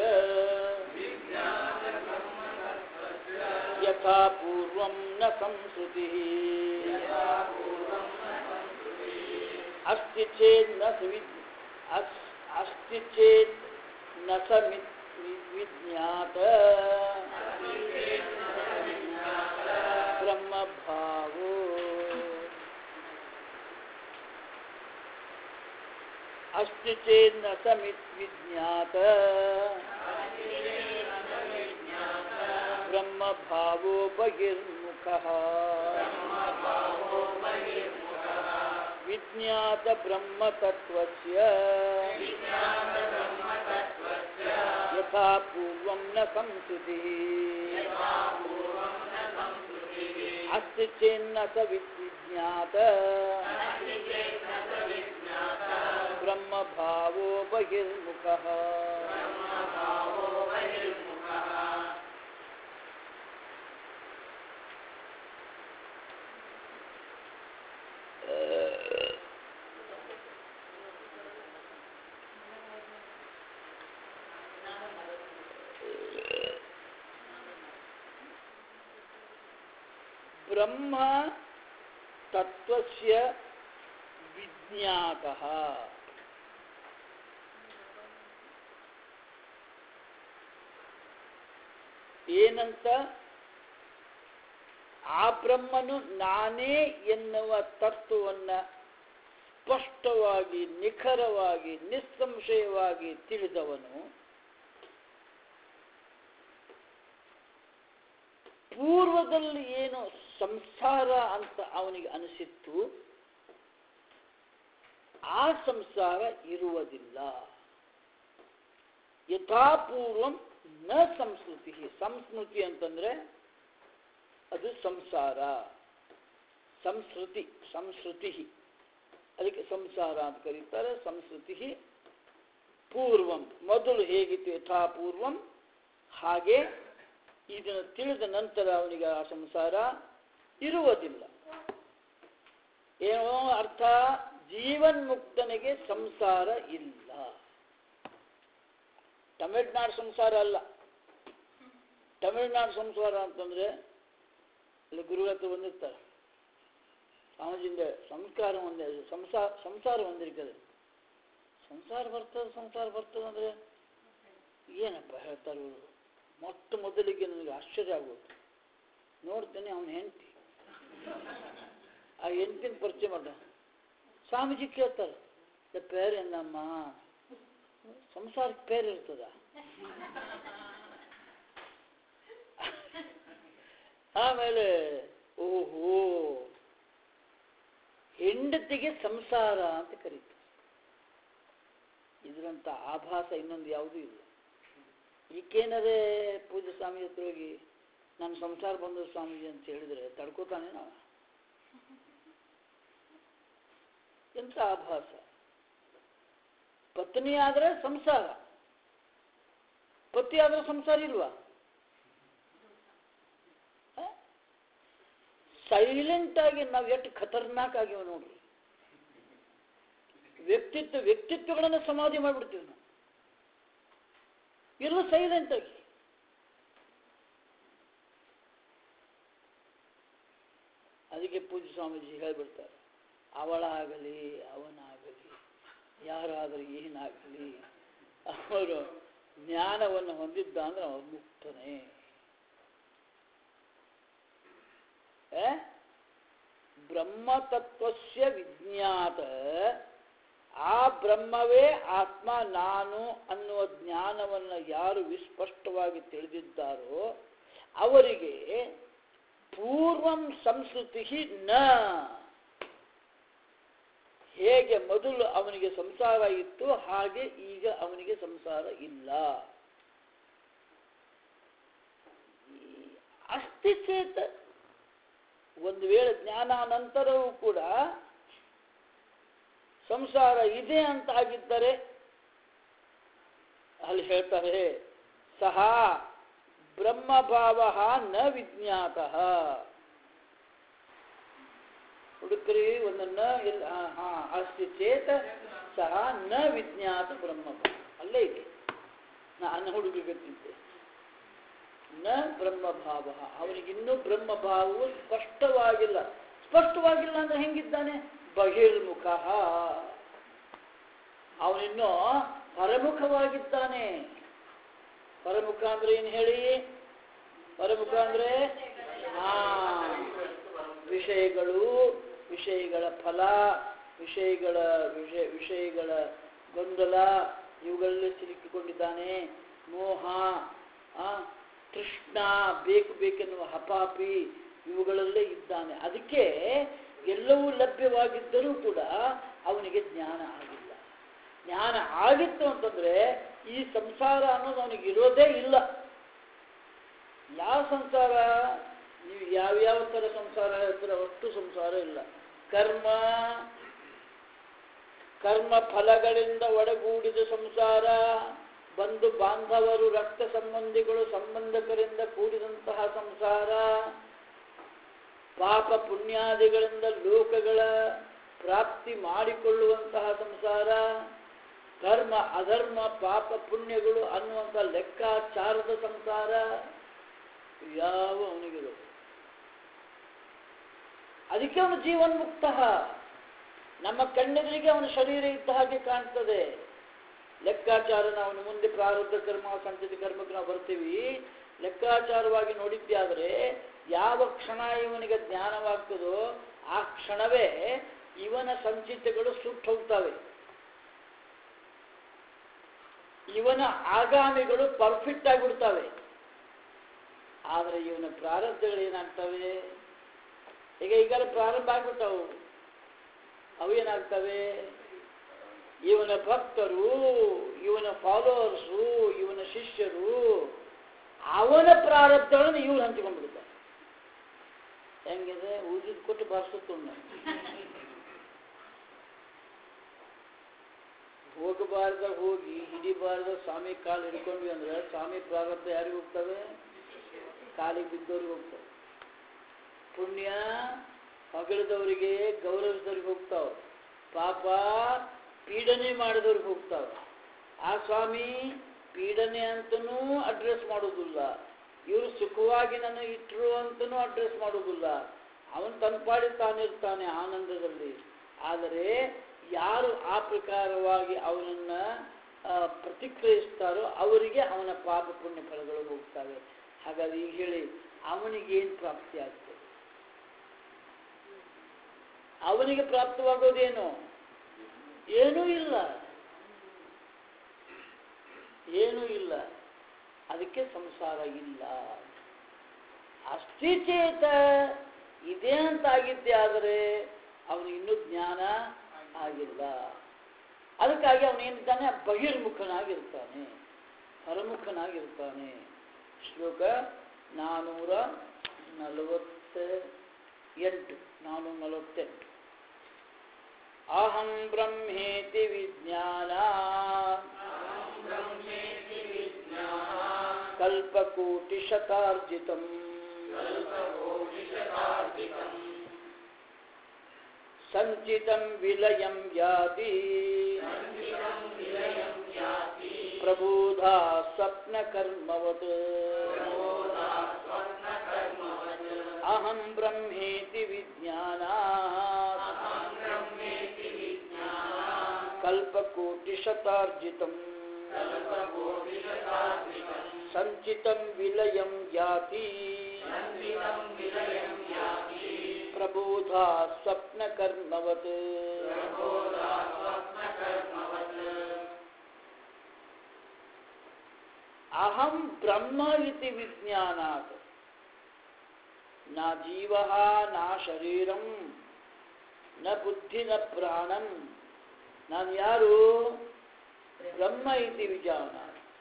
ಯಥಾ ಪೂರ್ವಂ ನ ಸಂಸ್ಕೃತಿ अस्ति चेत् न सुविद् अस् अस्ति चेत् न स विज्ञात ब्रह्मभावो अस्ति चेत् न स विज्ञात ब्रह्मभावो बहिर्मुखः विज्ञात ब्रह्म तत्वस्य यथा पूर्वं न संस्कृतिः अस्ति चेन्न स विज्ञात ब्रह्मभावो बहिर्मुखः ಬ್ರಹ್ಮ ತತ್ವಸ್ಯ ವಿಜ್ಞಾತಃ ಏನಂತ ಆ ಬ್ರಹ್ಮನು ನಾನೇ ಎನ್ನುವ ತತ್ವವನ್ನ ಸ್ಪಷ್ಟವಾಗಿ ನಿಖರವಾಗಿ ನಿಸ್ಸಂಶಯವಾಗಿ ತಿಳಿದವನು ಪೂರ್ವದಲ್ಲಿ ಏನು ಸಂಸಾರ ಅಂತ ಅವನಿಗೆ ಅನಿಸಿತ್ತು ಆ ಸಂಸಾರ ಇರುವುದಿಲ್ಲ ಯಥಾಪೂರ್ವಂ ನ ಸಂಸ್ಕೃತಿ ಸಂಸ್ಮೃತಿ ಅಂತಂದ್ರೆ ಅದು ಸಂಸಾರ ಸಂಸ್ಕೃತಿ ಸಂಸ್ಕೃತಿ ಅದಕ್ಕೆ ಸಂಸಾರ ಅಂತ ಕರೀತಾರೆ ಸಂಸ್ಕೃತಿ ಪೂರ್ವಂ ಮೊದಲು ಹೇಗಿತ್ತು ಯಥಾಪೂರ್ವಂ ಹಾಗೆ ಇದನ್ನು ತಿಳಿದ ನಂತರ ಅವನಿಗೆ ಆ ಸಂಸಾರ ಇರುವುದಿಲ್ಲ ಏನೋ ಅರ್ಥ ಜೀವನ್ಮುಕ್ತನಿಗೆ ಸಂಸಾರ ಇಲ್ಲ ತಮಿಳ್ನಾಡು ಸಂಸಾರ ಅಲ್ಲ ತಮಿಳ್ನಾಡು ಸಂಸಾರ ಅಂತಂದ್ರೆ ಅಲ್ಲಿ ಗುರುಗಳ ಹತ್ರ ಬಂದಿರ್ತಾರೆ ಸ್ವಾಮೀಜಿಂದ ಸಂಸ್ಕಾರ ಒಂದೇ ಸಂಸಾರ ಸಂಸಾರ ಒಂದಿರ್ತದೆ ಸಂಸಾರ ಬರ್ತದೆ ಸಂಸಾರ ಬರ್ತದೆ ಅಂದ್ರೆ ಏನಪ್ಪ ಹೇಳ್ತಾರೆ ಇವರು ಮೊಟ್ಟ ಮೊದಲಿಗೆ ನನಗೆ ಆಶ್ಚರ್ಯ ಆಗೋದು ನೋಡ್ತೇನೆ ಅವನ ಹೆಂಡತಿ ಆ ಹೆಂಡತಿನ ಪರಿಚಯ ಮಾಡ ಸ್ವಾಮೀಜಿ ಕೇಳ್ತಾರೆ ಪೇರೇನಮ್ಮ ಸಂಸಾರಕ್ಕೆ ಪೇರ್ ಇರ್ತದ ಆಮೇಲೆ ಓಹೋ ಹೆಂಡತಿಗೆ ಸಂಸಾರ ಅಂತ ಕರೀತಾರೆ ಇದರಂತ ಆಭಾಸ ಇನ್ನೊಂದು ಯಾವುದೂ ಇಲ್ಲ ಈಕೇನರೇ ಪೂಜೆ ಸ್ವಾಮಿ ಹತ್ರ ಹೋಗಿ ನನ್ನ ಸಂಸಾರ ಬಂದ ಸ್ವಾಮೀಜಿ ಅಂತ ಹೇಳಿದ್ರೆ ತಡ್ಕೋತಾನೆ ನಾವು ಎಂತ ಆಭಾಸ ಪತ್ನಿ ಆದ್ರೆ ಸಂಸಾರ ಪತಿ ಆದ್ರೆ ಸಂಸಾರ ಇಲ್ವಾ ಸೈಲೆಂಟ್ ಆಗಿ ನಾವು ಎಷ್ಟು ಖತರ್ನಾಕ್ ಆಗಿವ ನೋಡ್ರಿ ವ್ಯಕ್ತಿತ್ವ ವ್ಯಕ್ತಿತ್ವಗಳನ್ನು ಸಮಾಧಿ ಮಾಡಿಬಿಡ್ತೀವಿ ನಾವು ಎಲ್ಲ ಸೈಲೆಂಟ್ ಆಗಿ ಅದಕ್ಕೆ ಪೂಜ್ಯ ಸ್ವಾಮೀಜಿ ಹೇಳ್ಬಿಡ್ತಾರೆ ಅವಳಾಗಲಿ ಅವನಾಗಲಿ ಯಾರಾಗಲಿ ಏನಾಗಲಿ ಅವರು ಜ್ಞಾನವನ್ನು ಹೊಂದಿದ್ದ ಅಂದ್ರೆ ಅವನು ಮುಕ್ತನೇ ಏ? ಬ್ರಹ್ಮತತ್ವಸ್ಯ ವಿಜ್ಞಾತ ಆ ಬ್ರಹ್ಮವೇ ಆತ್ಮ ನಾನು ಅನ್ನುವ ಜ್ಞಾನವನ್ನು ಯಾರು ವಿಸ್ಪಷ್ಟವಾಗಿ ತಿಳಿದಿದ್ದಾರೋ ಅವರಿಗೆ ಪೂರ್ವಂ ಸಂಸ್ಕೃತಿ ನ ಹೇಗೆ ಮೊದಲು ಅವನಿಗೆ ಸಂಸಾರ ಇತ್ತು ಹಾಗೆ ಈಗ ಅವನಿಗೆ ಸಂಸಾರ ಇಲ್ಲ ಈ ಅಸ್ತಿ ಚೇತ ಒಂದು ವೇಳೆ ಜ್ಞಾನಾನಂತರವೂ ಕೂಡ ಸಂಸಾರ ಇದೆ ಅಂತ ಆಗಿದ್ದರೆ ಅಲ್ಲಿ ಹೇಳ್ತಾರೆ ಸಹ ಬ್ರಹ್ಮಭಾವ ನ ವಿಜ್ಞಾತ ಹುಡುಕ್ರಿ ಒಂದು ನ ಇಲ್ಲ ಹಾ ಅಸ್ತಿ ಚೇತ ಸಹ ನ ವಿಜ್ಞಾತ ಬ್ರಹ್ಮಭಾವ ಅಲ್ಲೇ ಇದೆ ನಾನು ಹುಡುಗತ್ತಿದ್ದೆ ನ ಬ್ರಹ್ಮಭಾವ ಅವನಿಗಿನ್ನೂ ಬ್ರಹ್ಮಭಾವವು ಸ್ಪಷ್ಟವಾಗಿಲ್ಲ ಸ್ಪಷ್ಟವಾಗಿಲ್ಲ ಅಂದ್ರೆ ಹೆಂಗಿದ್ದಾನೆ ಬಹಿರ್ಮುಖ ಅವನಿನ್ನೂ ಪರಮುಖವಾಗಿದ್ದಾನೆ ಪರಮುಖ ಅಂದ್ರೆ ಏನು ಹೇಳಿ ಪರಮುಖ ಅಂದ್ರೆ ಹಾ ವಿಷಯಗಳು ವಿಷಯಗಳ ಫಲ ವಿಷಯಗಳ ವಿಷಯ ವಿಷಯಗಳ ಗೊಂದಲ ಇವುಗಳಲ್ಲಿ ಸಿಲುಕಿಕೊಂಡಿದ್ದಾನೆ ಮೋಹ ಆ, ತೃಷ್ಣ ಬೇಕು ಬೇಕೆನ್ನುವ ಹಪಾಪಿ ಇವುಗಳಲ್ಲೇ ಇದ್ದಾನೆ ಅದಕ್ಕೆ ಎಲ್ಲವೂ ಲಭ್ಯವಾಗಿದ್ದರೂ ಕೂಡ ಅವನಿಗೆ ಜ್ಞಾನ ಆಗಿಲ್ಲ ಜ್ಞಾನ ಆಗಿತ್ತು ಅಂತಂದ್ರೆ ಈ ಸಂಸಾರ ಅನ್ನೋದು ಅವನಿಗೆ ಇರೋದೇ ಇಲ್ಲ ಯಾವ ಸಂಸಾರ ನೀವು ಯಾವ್ಯಾವ ಥರ ಸಂಸಾರ ಹೇಳ್ತೀರ ಅಷ್ಟು ಸಂಸಾರ ಇಲ್ಲ ಕರ್ಮ ಕರ್ಮ ಫಲಗಳಿಂದ ಒಡಗೂಡಿದ ಸಂಸಾರ ಬಂಧು ಬಾಂಧವರು ರಕ್ತ ಸಂಬಂಧಿಗಳು ಸಂಬಂಧಕರಿಂದ ಕೂಡಿದಂತಹ ಸಂಸಾರ ಪಾಪ ಪುಣ್ಯಾದಿಗಳಿಂದ ಲೋಕಗಳ ಪ್ರಾಪ್ತಿ ಮಾಡಿಕೊಳ್ಳುವಂತಹ ಸಂಸಾರ ಧರ್ಮ ಅಧರ್ಮ ಪಾಪ ಪುಣ್ಯಗಳು ಅನ್ನುವಂಥ ಲೆಕ್ಕಾಚಾರದ ಸಂಸಾರ ಯಾವ ಅವನಿಗಿರು ಅದಕ್ಕೆ ಅವನು ಜೀವನ್ಮುಕ್ತ ನಮ್ಮ ಕಣ್ಣೆದುರಿಗೆ ಅವನ ಶರೀರ ಇದ್ದ ಹಾಗೆ ಕಾಣ್ತದೆ ಲೆಕ್ಕಾಚಾರನ ಅವನು ಮುಂದೆ ಪ್ರಾರಬ್ಧ ಕರ್ಮ ಸಂಚಿತ ಕರ್ಮಕ್ಕೆ ನಾವು ಬರ್ತೀವಿ ಲೆಕ್ಕಾಚಾರವಾಗಿ ನೋಡಿದ್ದಾದರೆ ಯಾವ ಕ್ಷಣ ಇವನಿಗೆ ಜ್ಞಾನವಾಗ್ತದೋ ಆ ಕ್ಷಣವೇ ಇವನ ಸಂಚಿತಗಳು ಸುಟ್ಟು ಹೋಗ್ತವೆ ಇವನ ಆಗಾಮಿಗಳು ಪರ್ಫೆಕ್ಟ್ ಆಗಿಬಿಡ್ತವೆ ಆದರೆ ಇವನ ಪ್ರಾರಬ್ಧಗಳು ಏನಾಗ್ತವೆ ಈಗ ಈಗಾಗಲೇ ಪ್ರಾರಂಭ ಆಗ್ಬಿಟ್ಟವು ಅವು ಏನಾಗ್ತವೆ ಇವನ ಭಕ್ತರು ಇವನ ಫಾಲೋವರ್ಸು ಇವನ ಶಿಷ್ಯರು ಅವನ ಪ್ರಾರಬ್ಧಗಳನ್ನು ಇವ್ರು ಹಂಚಿಕೊಂಡ್ಬಿಡ್ತಾರೆ ಹೆಂಗಿದೆ ಊದಿದ್ ಕೊಟ್ಟು ಬಾರಿಸುತ್ತುಣ್ಣ ಹೋಗಬಾರ್ದ ಹೋಗಿ ಹಿಡಿಬಾರ್ದ ಸ್ವಾಮಿ ಕಾಲು ಹಿಡ್ಕೊಂಡ್ವಿ ಅಂದ್ರೆ ಸ್ವಾಮಿ ಪ್ರಾರಬ್ಧ ಯಾರಿಗೆ ಹೋಗ್ತವೆ ಕಾಲಿಗೆ ಬಿದ್ದವ್ರಿಗೆ ಹೋಗ್ತವೆ ಪುಣ್ಯ ಹೊಗಳಿದವರಿಗೆ ಗೌರವಿಸಿದವ್ರಿಗೆ ಹೋಗ್ತಾವ ಪಾಪ ಪೀಡನೆ ಮಾಡಿದವ್ರಿಗೆ ಹೋಗ್ತಾವ ಆ ಸ್ವಾಮಿ ಪೀಡನೆ ಅಂತನೂ ಅಡ್ರೆಸ್ ಮಾಡೋದಿಲ್ಲ ಇವರು ಸುಖವಾಗಿ ನನ್ನ ಇಟ್ಟರು ಅಂತನೂ ಅಡ್ರೆಸ್ ಮಾಡೋದಿಲ್ಲ ಅವನು ತನ್ಪಾಡಿ ತಾನಿರ್ತಾನೆ ಆನಂದದಲ್ಲಿ ಆದರೆ ಯಾರು ಆ ಪ್ರಕಾರವಾಗಿ ಅವನನ್ನು ಪ್ರತಿಕ್ರಿಯಿಸ್ತಾರೋ ಅವರಿಗೆ ಅವನ ಪಾಪ ಪುಣ್ಯ ಫಲಗಳು ಹೋಗ್ತವೆ ಹಾಗಾಗಿ ಈಗ ಹೇಳಿ ಅವನಿಗೇನು ಪ್ರಾಪ್ತಿ ಆಗ್ತದೆ ಅವನಿಗೆ ಪ್ರಾಪ್ತವಾಗೋದೇನು ಏನೂ ಇಲ್ಲ ಏನೂ ಇಲ್ಲ ಅದಕ್ಕೆ ಸಂಸಾರ ಇಲ್ಲ ಅಸ್ಥಿಚೇತ ಇದೆ ಅಂತ ಆಗಿದ್ದೆ ಆದರೆ ಅವನು ಇನ್ನೂ ಜ್ಞಾನ ಆಗಿಲ್ಲ ಅದಕ್ಕಾಗಿ ಅವನೇನಿದ್ದಾನೆ ಬಹಿರ್ಮುಖನಾಗಿರ್ತಾನೆ ಹೊರಮುಖನಾಗಿರ್ತಾನೆ ಶ್ಲೋಕ ನಾನೂರ ನಲವತ್ತ ಎಂಟು ನಾನೂರ ನಲವತ್ತೆಂಟು ಅಹಂ ಬ್ರಹ್ಮೇತಿ ವಿಜ್ಞಾನ ಕಲ್ಪಕೋಟಿ ಶತಾರ್ಜಿತಂ ಸಂಚಿತಂ ವಿಲಯಂ ಯಾತಿ ಪ್ರಬೋಧಾ ಸ್ವಪ್ನ ಕರ್ಮವತ್ ಅಹಂ ಬ್ರಹ್ಮೇತಿ ವಿಜ್ಞಾನ ಕಲ್ಪಕೋಟಿ ಶತಾರ್ಜಿತಂ ಸಂಚಿತಂ ವಿಲಯಂ ಯಾತಿ ಪ್ರಬೋಧಾ ಸ್ವಪ್ನ ಕರ್ಮವತ್ ಅಹಂ ಬ್ರಹ್ಮ ಇತಿ ವಿಜ್ಞಾನಾತ್ ನ ಜೀವ ನ ಶರೀರಂ ನ ಬುದ್ಧಿ ನ ಪ್ರಾಣಂ ನಾನು ಯಾರು ಬ್ರಹ್ಮ ಇತಿ ವಿಜಾನ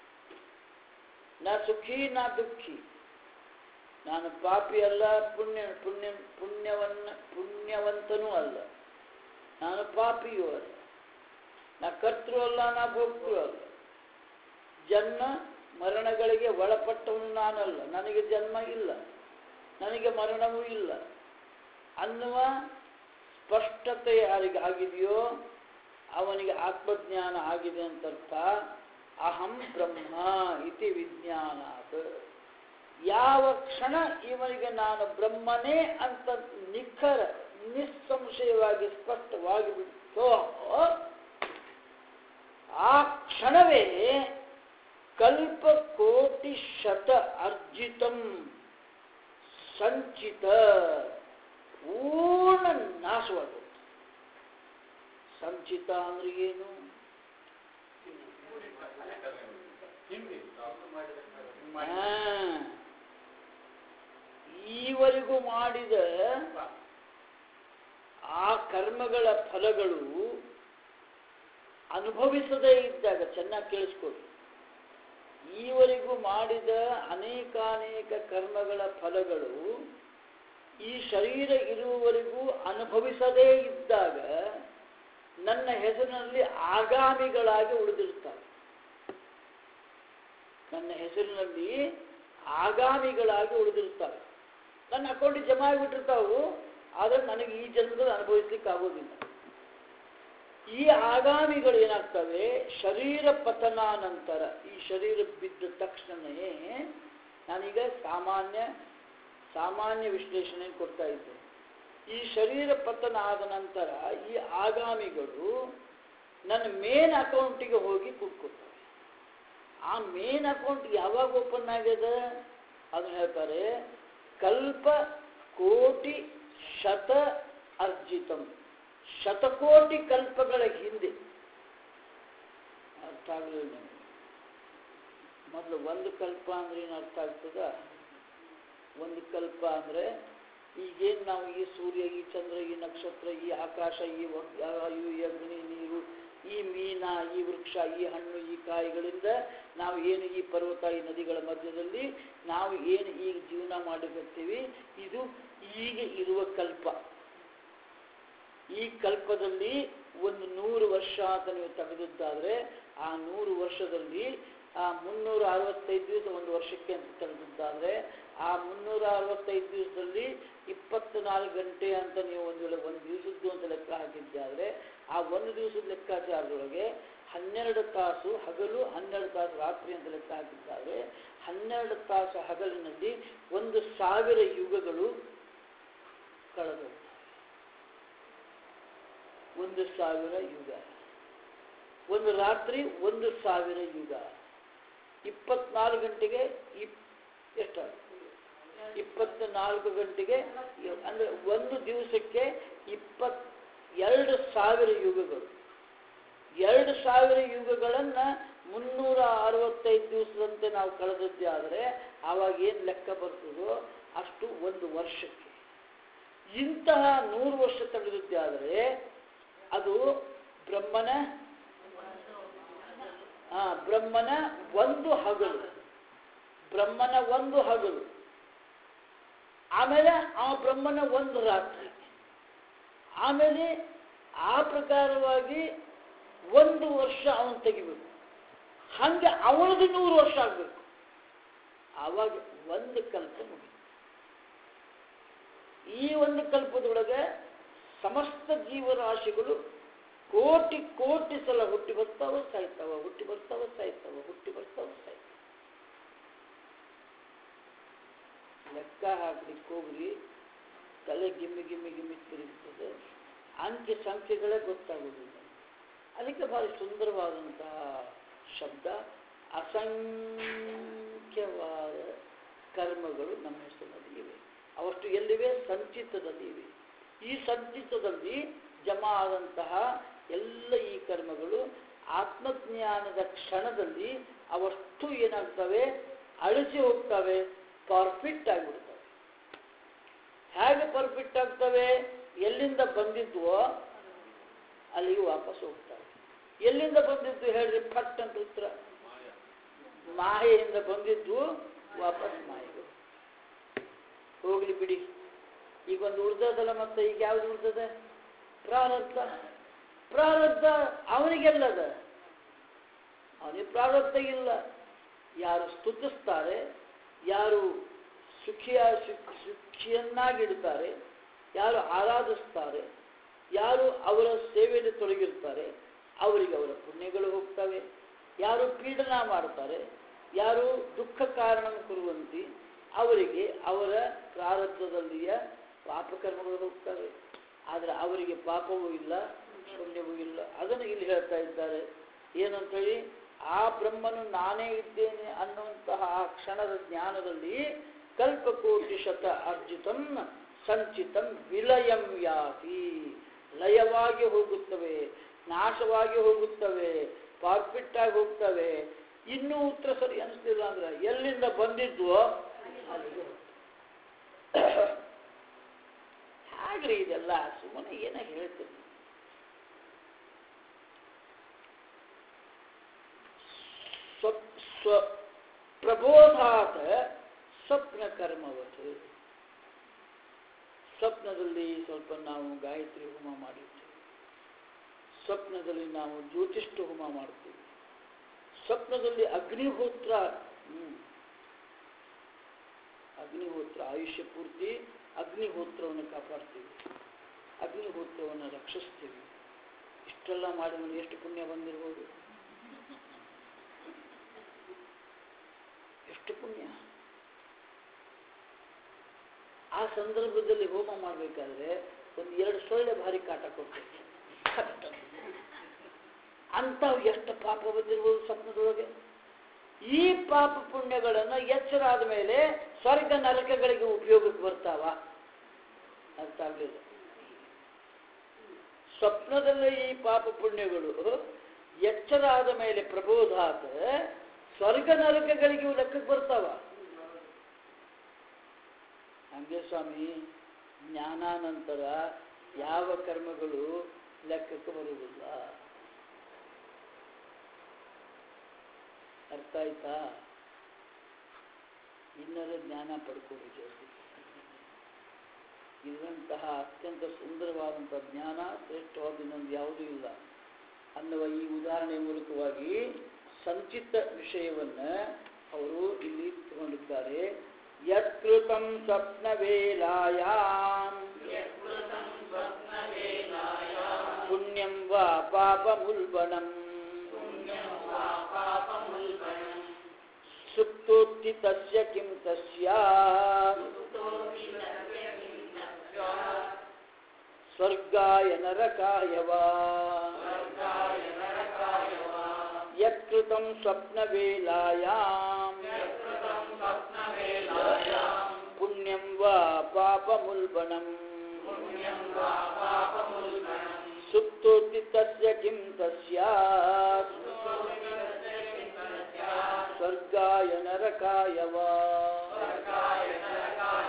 ನ ಸುಖಿ ನ ದುಃಖಿ ನಾನು ಪಾಪಿ ಅಲ್ಲ ಪುಣ್ಯ ಪುಣ್ಯ ಪುಣ್ಯವನ್ನ ಪುಣ್ಯವಂತನೂ ಅಲ್ಲ ನಾನು ಪಾಪಿಯೂ ಅಲ್ಲ ನಾ ಕರ್ತೃ ಅಲ್ಲ ನಾ ಭೋಕ್ತೃ ಅಲ್ಲ ಜನ್ಮ ಮರಣಗಳಿಗೆ ಒಳಪಟ್ಟವನು ನಾನಲ್ಲ ನನಗೆ ಜನ್ಮ ಇಲ್ಲ ನನಗೆ ಮರಣವೂ ಇಲ್ಲ ಅನ್ನುವ ಸ್ಪಷ್ಟತೆ ಯಾರಿಗೆ ಆಗಿದೆಯೋ ಅವನಿಗೆ ಆತ್ಮಜ್ಞಾನ ಆಗಿದೆ ಅಂತ ಅರ್ಥ ಅಹಂ ಬ್ರಹ್ಮ ಇತಿ ವಿಜ್ಞಾನಾತ್ ಯಾವ ಕ್ಷಣ ಇವನಿಗೆ ನಾನು ಬ್ರಹ್ಮನೇ ಅಂತ ನಿಖರ ನಿಸ್ಸಂಶಯವಾಗಿ ಸ್ಪಷ್ಟವಾಗಿ ಬಿಡ್ತೋ ಆ ಕ್ಷಣವೇ ಕಲ್ಪ ಕೋಟಿ ಶತ ಅರ್ಜಿತಂ ಸಂಚಿತ ಪೂರ್ಣ ನಾಶವಾಗುತ್ತೆ ಸಂಚಿತ ಅಂದ್ರೆ ಏನು ಹಾ. ಈವರೆಗೂ ಮಾಡಿದ ಆ ಕರ್ಮಗಳ ಫಲಗಳು ಅನುಭವಿಸದೇ ಇದ್ದಾಗ ಚೆನ್ನಾಗಿ ಕೇಳಿಸ್ಕೊಳ್ಳಿ ಈವರೆಗೂ ಮಾಡಿದ ಅನೇಕಾನೇಕ ಕರ್ಮಗಳ ಫಲಗಳು ಈ ಶರೀರ ಇರುವವರೆಗೂ ಅನುಭವಿಸದೇ ಇದ್ದಾಗ ನನ್ನ ಹೆಸರಿನಲ್ಲಿ ಆಗಾಮಿಗಳಾಗಿ ಉಳಿದಿರುತ್ತವೆ ನನ್ನ ಹೆಸರಿನಲ್ಲಿ ಆಗಾಮಿಗಳಾಗಿ ಉಳಿದಿರುತ್ತವೆ ನನ್ನ ಅಕೌಂಟಿಗೆ ಜಮಾ ಆಗಿಬಿಟ್ಟಿರ್ತಾವು ಆದರೆ ನನಗೆ ಈ ಜನ್ಮದಲ್ಲಿ ಅನುಭವಿಸ್ಲಿಕ್ಕೆ ಆಗೋದಿಲ್ಲ ಈ ಆಗಾಮಿಗಳು ಏನಾಗ್ತವೆ ಶರೀರ ಪತನಾನಂತರ ಈ ಶರೀರ ಬಿದ್ದ ತಕ್ಷಣವೇ ನಾನೀಗ ಸಾಮಾನ್ಯ ಸಾಮಾನ್ಯ ವಿಶ್ಲೇಷಣೆ ಕೊಡ್ತಾ ಇದ್ದೇನೆ ಈ ಶರೀರ ಪತನ ಆದ ನಂತರ ಈ ಆಗಾಮಿಗಳು ನನ್ನ ಮೇನ್ ಅಕೌಂಟಿಗೆ ಹೋಗಿ ಕೂತ್ಕೊಳ್ತವೆ ಆ ಮೇನ್ ಅಕೌಂಟ್ ಯಾವಾಗ ಓಪನ್ ಆಗ್ಯದ ಅದನ್ನ ಹೇಳ್ತಾರೆ ಕಲ್ಪ ಕೋಟಿ ಶತ ಅರ್ಜಿತಂ ಶತಕೋಟಿ ಕಲ್ಪಗಳ ಹಿಂದೆ ಅರ್ಥ ಆಗಲಿಲ್ಲ ನಿಮಗೆ ಮೊದಲು ಒಂದು ಕಲ್ಪ ಅಂದ್ರೆ ಏನು ಅರ್ಥ ಆಗ್ತದ ಒಂದು ಕಲ್ಪ ಅಂದ್ರೆ ಈಗೇನು ನಾವು ಈ ಸೂರ್ಯ ಈ ಚಂದ್ರ ಈ ನಕ್ಷತ್ರ ಈ ಆಕಾಶ ಈ ವ- ವಾಯು ಈ ಅಗ್ನಿ ನೀರು ಈ ಮೀನ ಈ ವೃಕ್ಷ ಈ ಹಣ್ಣು ಈ ಕಾಯಿಗಳಿಂದ ನಾವು ಏನು ಈ ಪರ್ವತ ಈ ನದಿಗಳ ಮಧ್ಯದಲ್ಲಿ ನಾವು ಏನು ಈಗ ಜೀವನ ಮಾಡಿರ್ತೀವಿ ಇದು ಈಗ ಇರುವ ಕಲ್ಪ ಈ ಕಲ್ಪದಲ್ಲಿ ಒಂದು ನೂರು ವರ್ಷ ಅಂತ ನೀವು ತೆಗೆದಿದ್ದಾದ್ರೆ ಆ ನೂರು ವರ್ಷದಲ್ಲಿ ಆ ಮುನ್ನೂರ ಅರವತ್ತೈದು ದಿವಸ ಒಂದು ವರ್ಷಕ್ಕೆ ಅಂತ ತೆಗೆದಿದ್ದಾದ್ರೆ ಆ ಮುನ್ನೂರ ಅರವತ್ತೈದು ದಿವಸದಲ್ಲಿ ಇಪ್ಪತ್ನಾಲ್ಕು ಗಂಟೆ ಅಂತ ನೀವು ಒಂದು ವೇಳೆ ಒಂದು ದಿವಸದ್ದು ಅಂತ ಲೆಕ್ಕ ಹಾಕಿದ್ದಾದ್ರೆ ಆ ಒಂದು ದಿವಸದ ಲೆಕ್ಕಾಚಾರದೊಳಗೆ ಹನ್ನೆರಡು ತಾಸು ಹಗಲು ಹನ್ನೆರಡು ತಾಸು ರಾತ್ರಿ ಅಂತ ಲೆಕ್ಕ ಹಾಕಿದ್ದಾದ್ರೆ ಹನ್ನೆರಡು ತಾಸು ಹಗಲಿನಲ್ಲಿ ಒಂದು ಸಾವಿರ ಯುಗಗಳು ಕಳೆದವು ಒಂದು ಸಾವಿರ ಯುಗ ಒಂದು ರಾತ್ರಿ ಒಂದು ಸಾವಿರ ಯುಗ ಇಪ್ಪತ್ನಾಲ್ಕು ಗಂಟೆಗೆ ಇಪ್ ಎಷ್ಟು ಇಪ್ಪತ್ನಾಲ್ಕು ಗಂಟೆಗೆ ಎ- ಅಂದ್ರೆ ಒಂದು ದಿವಸಕ್ಕೆ ಇಪ್ಪತ್ ಎರಡು ಸಾವಿರ ಯುಗಗಳು ಎರಡು ಸಾವಿರ ಯುಗಗಳನ್ನು ಮುನ್ನೂರ ಅರವತ್ತೈದು ದಿವಸದಂತೆ ನಾವು ಕಳೆದದ್ದೇ ಆದರೆ ಆವಾಗ ಏನು ಲೆಕ್ಕ ಬರ್ತದೋ ಅಷ್ಟು ಒಂದು ವರ್ಷಕ್ಕೆ ಇಂತಹ ನೂರು ವರ್ಷ ತಡೆದದ್ದೇ ಆದರೆ ಅದು ಬ್ರಹ್ಮನ ಆ, ಬ್ರಹ್ಮನ ಒಂದು ಹಗಲು ಬ್ರಹ್ಮನ ಒಂದು ಹಗಲು ಆಮೇಲೆ ಆ ಬ್ರಹ್ಮನ ಒಂದು ರಾತ್ರಿ ಆಮೇಲೆ ಆ ಪ್ರಕಾರವಾಗಿ ಒಂದು ವರ್ಷ ಅವನು ತೆಗಿಬೇಕು ಹಂಗೆ ಅವನದು ನೂರು ವರ್ಷ ಆಗಬೇಕು ಆವಾಗ ಒಂದು ಕಲ್ಪ ಮುಗಿತು ಈ ಒಂದು ಕಲ್ಪದೊಳಗೆ ಸಮಸ್ತ ಜೀವರಾಶಿಗಳು ಕೋಟಿ ಕೋಟಿ ಸಲ ಹುಟ್ಟಿ ಬರ್ತಾವ ಸಾಯ್ತಾವ ಹುಟ್ಟಿ ಬರ್ತಾವ ಸಾಯ್ತಾವ ಹುಟ್ಟಿ ಬರ್ತಾವ ಸಾಯ್ತಾವ ಲೆಕ್ಕ ಹಾಕ್ಲಿಕ್ಕೆ ಹೋಗ್ರಿ ತಲೆ ಗಿಮ್ಮಿ ಗಿಮ್ಮಿ ಗಿಮ್ಮಿ ತಿರುಗ್ತದೆ ಅಂಕಿ ಸಂಖ್ಯೆಗಳೇ ಗೊತ್ತಾಗೋದಿಲ್ಲ ಅದಕ್ಕೆ ಭಾರಿ ಸುಂದರವಾದಂತಹ ಶಬ್ದ ಅಸಂಖ್ಯವಾದ ಕರ್ಮಗಳು ನಮ್ಮ ಹೆಸರಿನಲ್ಲಿ ಇವೆ ಅವಷ್ಟು ಎಲ್ಲಿವೆ ಸಂಚಿತದಲ್ಲಿ ಇವೆ ಈ ಸಂಚಿತದಲ್ಲಿ ಜಮಾ ಆದಂತಹ ಎಲ್ಲ ಈ ಕರ್ಮಗಳು ಆತ್ಮಜ್ಞಾನದ ಕ್ಷಣದಲ್ಲಿ ಅವಷ್ಟು ಏನಾಗ್ತವೆ ಅಳಿಸಿ ಹೋಗ್ತವೆ ಪರ್ಫೆಕ್ಟ್ ಆಗಿಬಿಡ್ತವೆ ಹೇಗೆ ಪರ್ಫೆಕ್ಟ್ ಆಗ್ತವೆ ಎಲ್ಲಿಂದ ಬಂದಿದ್ವೋ ಅಲ್ಲಿಗೆ ವಾಪಸ್ ಹೋಗ್ತವೆ ಎಲ್ಲಿಂದ ಬಂದಿದ್ದು ಹೇಳ್ರಿ ಫಟ್ ಅಂತ ಉತ್ತರ ಮಾಯೆಯಿಂದ ಬಂದಿದ್ದು ವಾಪಸ್ ಮಾಯೆಗೆ ಹೋಗ್ಲಿ ಬಿಡಿ ಈಗ ಒಂದು ಉಳ್ದದಲ್ಲ ಮತ್ತೆ ಈಗ ಯಾವ್ದು ಉಳ್ದದೆ ಪ್ರಾರಬ್ಧ ಪ್ರಾರಬ್ಧ ಅವನಿಗೆಲ್ಲದ ಅವನಿಗೆ ಪ್ರಾರಬ್ಧ ಇಲ್ಲ ಯಾರು ಸ್ತುತಿಸ್ತಾರೆ ಯಾರು ಸುಖಿಯ ಸುಖ- ಸುಖಿಯನ್ನಾಗಿಡ್ತಾರೆ ಯಾರು ಆರಾಧಿಸ್ತಾರೆ ಯಾರು ಅವರ ಸೇವೆಯಲ್ಲಿ ತೊಡಗಿರ್ತಾರೆ ಅವರಿಗೆ ಅವರ ಪುಣ್ಯಗಳು ಹೋಗ್ತವೆ ಯಾರು ಪೀಡನ ಮಾಡ್ತಾರೆ ಯಾರು ದುಃಖ ಕಾರಣ ಕೊಡುವಂತಿ ಅವರಿಗೆ ಅವರ ಪ್ರಾರಬ್ಧದಲ್ಲಿಯ ಪಾಪಕರ್ಮಗಳು ಹೋಗ್ತವೆ ಆದರೆ ಅವರಿಗೆ ಪಾಪವೂ ಇಲ್ಲ ಪುಣ್ಯವೂ ಇಲ್ಲ ಅದನ್ನು ಇಲ್ಲಿ ಹೇಳ್ತಾ ಇದ್ದಾರೆ ಏನಂತೇಳಿ ಆ ಬ್ರಹ್ಮನು ನಾನೇ ಇದ್ದೇನೆ ಅನ್ನುವಂತಹ ಆ ಕ್ಷಣದ ಜ್ಞಾನದಲ್ಲಿ ಕಲ್ಪಕೋಟಿ ಶತ ಅರ್ಜಿತಂ ಸಂಚಿತಂ ವಿಲಯಂ ಯಾತಿ ಲಯವಾಗಿ ಹೋಗುತ್ತವೆ ನಾಶವಾಗಿ ಹೋಗುತ್ತವೆ ಪಾರ್ಫಿಟ್ ಆಗಿ ಹೋಗ್ತವೆ ಇನ್ನೂ ಉತ್ತರ ಸರಿ ಅನಿಸ್ಲಿಲ್ಲ ಅಂದ್ರೆ ಎಲ್ಲಿಂದ ಬಂದಿದ್ವೋ ಅಲ್ಲಿಗೆ ಹೋಗ್ತವೆ. ಹಾಗ್ರಿ ಇದೆಲ್ಲ ಸುಮ್ಮನೆ ಏನ ಹೇಳ್ತೀನಿ ಸ್ವ ಸ್ವ ಪ್ರಬೋಧಾತ ಸ್ವಪ್ನ ಕರ್ಮವತ್ತು ಸ್ವಪ್ನದಲ್ಲಿ ಸ್ವಲ್ಪ ನಾವು ಗಾಯತ್ರಿ ಹೋಮ ಮಾಡಿರ್ತೇವೆ ಸ್ವಪ್ನದಲ್ಲಿ ನಾವು ಜ್ಯೋತಿಷ್ಠ ಹೋಮ ಮಾಡ್ತೀವಿ ಸ್ವಪ್ನದಲ್ಲಿ ಅಗ್ನಿಹೋತ್ರ ಹ್ಮ್. ಅಗ್ನಿಹೋತ್ರ ಆಯುಷ್ಯ ಪೂರ್ತಿ ಅಗ್ನಿಹೋತ್ರವನ್ನು ಕಾಪಾಡ್ತೀವಿ ಅಗ್ನಿಹೋತ್ರವನ್ನು ರಕ್ಷಿಸ್ತೀವಿ ಇಷ್ಟೆಲ್ಲ ಮಾಡಿದ್ರೆ ಎಷ್ಟು ಪುಣ್ಯ ಬಂದಿರ್ಬೋದು ಎಷ್ಟು ಪುಣ್ಯ ಆ ಸಂದರ್ಭದಲ್ಲಿ ಹೋಮ ಮಾಡಬೇಕಾದ್ರೆ ಒಂದು ಎರಡು ಸೊಳ್ಳೆ ಭಾರಿ ಕಾಟ ಕೊಡ್ತೈತೆ ಅಂಥವು ಎಷ್ಟು ಪಾಪ ಬಂದಿರ್ಬೋದು ಸ್ವಪ್ನದೊಳಗೆ ಈ ಪಾಪ ಪುಣ್ಯಗಳನ್ನು ಎಚ್ಚರಾದ ಮೇಲೆ ಸ್ವರ್ಗ ನರಕಗಳಿಗೆ ಉಪಯೋಗಕ್ಕೆ ಬರ್ತಾವ ಅರ್ಥ ಆಗಲಿಲ್ಲ ಸ್ವಪ್ನದಲ್ಲೇ ಈ ಪಾಪ ಪುಣ್ಯಗಳು ಎಚ್ಚರ ಆದ ಮೇಲೆ ಪ್ರಬೋಧಾತ ಸ್ವರ್ಗ ನರಕಗಳಿಗೆ ಇವು ಲೆಕ್ಕಕ್ಕೆ ಬರ್ತಾವ ಹಂಗೆ ಸ್ವಾಮಿ ಜ್ಞಾನಾನಂತರ ಯಾವ ಕರ್ಮಗಳು ಲೆಕ್ಕಕ್ಕೆ ಬರುವುದಿಲ್ಲ ಅರ್ಥ ಆಯ್ತಾ ಇನ್ನರ ಜ್ಞಾನ ಪಡ್ಕೋಬೇಕು ಇರುವಂತಹ ಅತ್ಯಂತ ಸುಂದರವಾದಂಥ ಜ್ಞಾನ ಶ್ರೇಷ್ಠವಾದ ಇನ್ನೊಂದು ಯಾವುದೂ ಇಲ್ಲ ಅನ್ನುವ ಈ ಉದಾಹರಣೆ ಮೂಲಕವಾಗಿ ಸಂಚಿತ ವಿಷಯವನ್ನು ಅವರು ಇಲ್ಲಿ ತಗೊಂಡಿದ್ದಾರೆ ಯತ್ಕೃತಂ ಸ್ವಪ್ನ ವೇಲಾಯಾಮ್ ಪುಣ್ಯಂ ವಾ ಪಾಪಮುಲ್ಬಣಂ ಸುಪ್ತೋಕ್ತಿ ತಸ್ಯ ಕಿಂ ತಸ್ಯ ಸ್ವರ್ಗಾಯ ನರಕಾಯ ವಾ ಯತ್ಕೃತಂ ಸ್ವಪ್ನವೇಲಾಯಾಂ ಪುಣ್ಯಂ ವಾ ಪಾಪಮುಲ್ಬಣಂ ಸುಪ್ತೋತಿ ಮುಕ್ತಸ್ಯ ಕಿಂ ತಸ್ಯಾತ್ ಸ್ವರ್ಗಾಯ ನರಕಾಯ ವಾ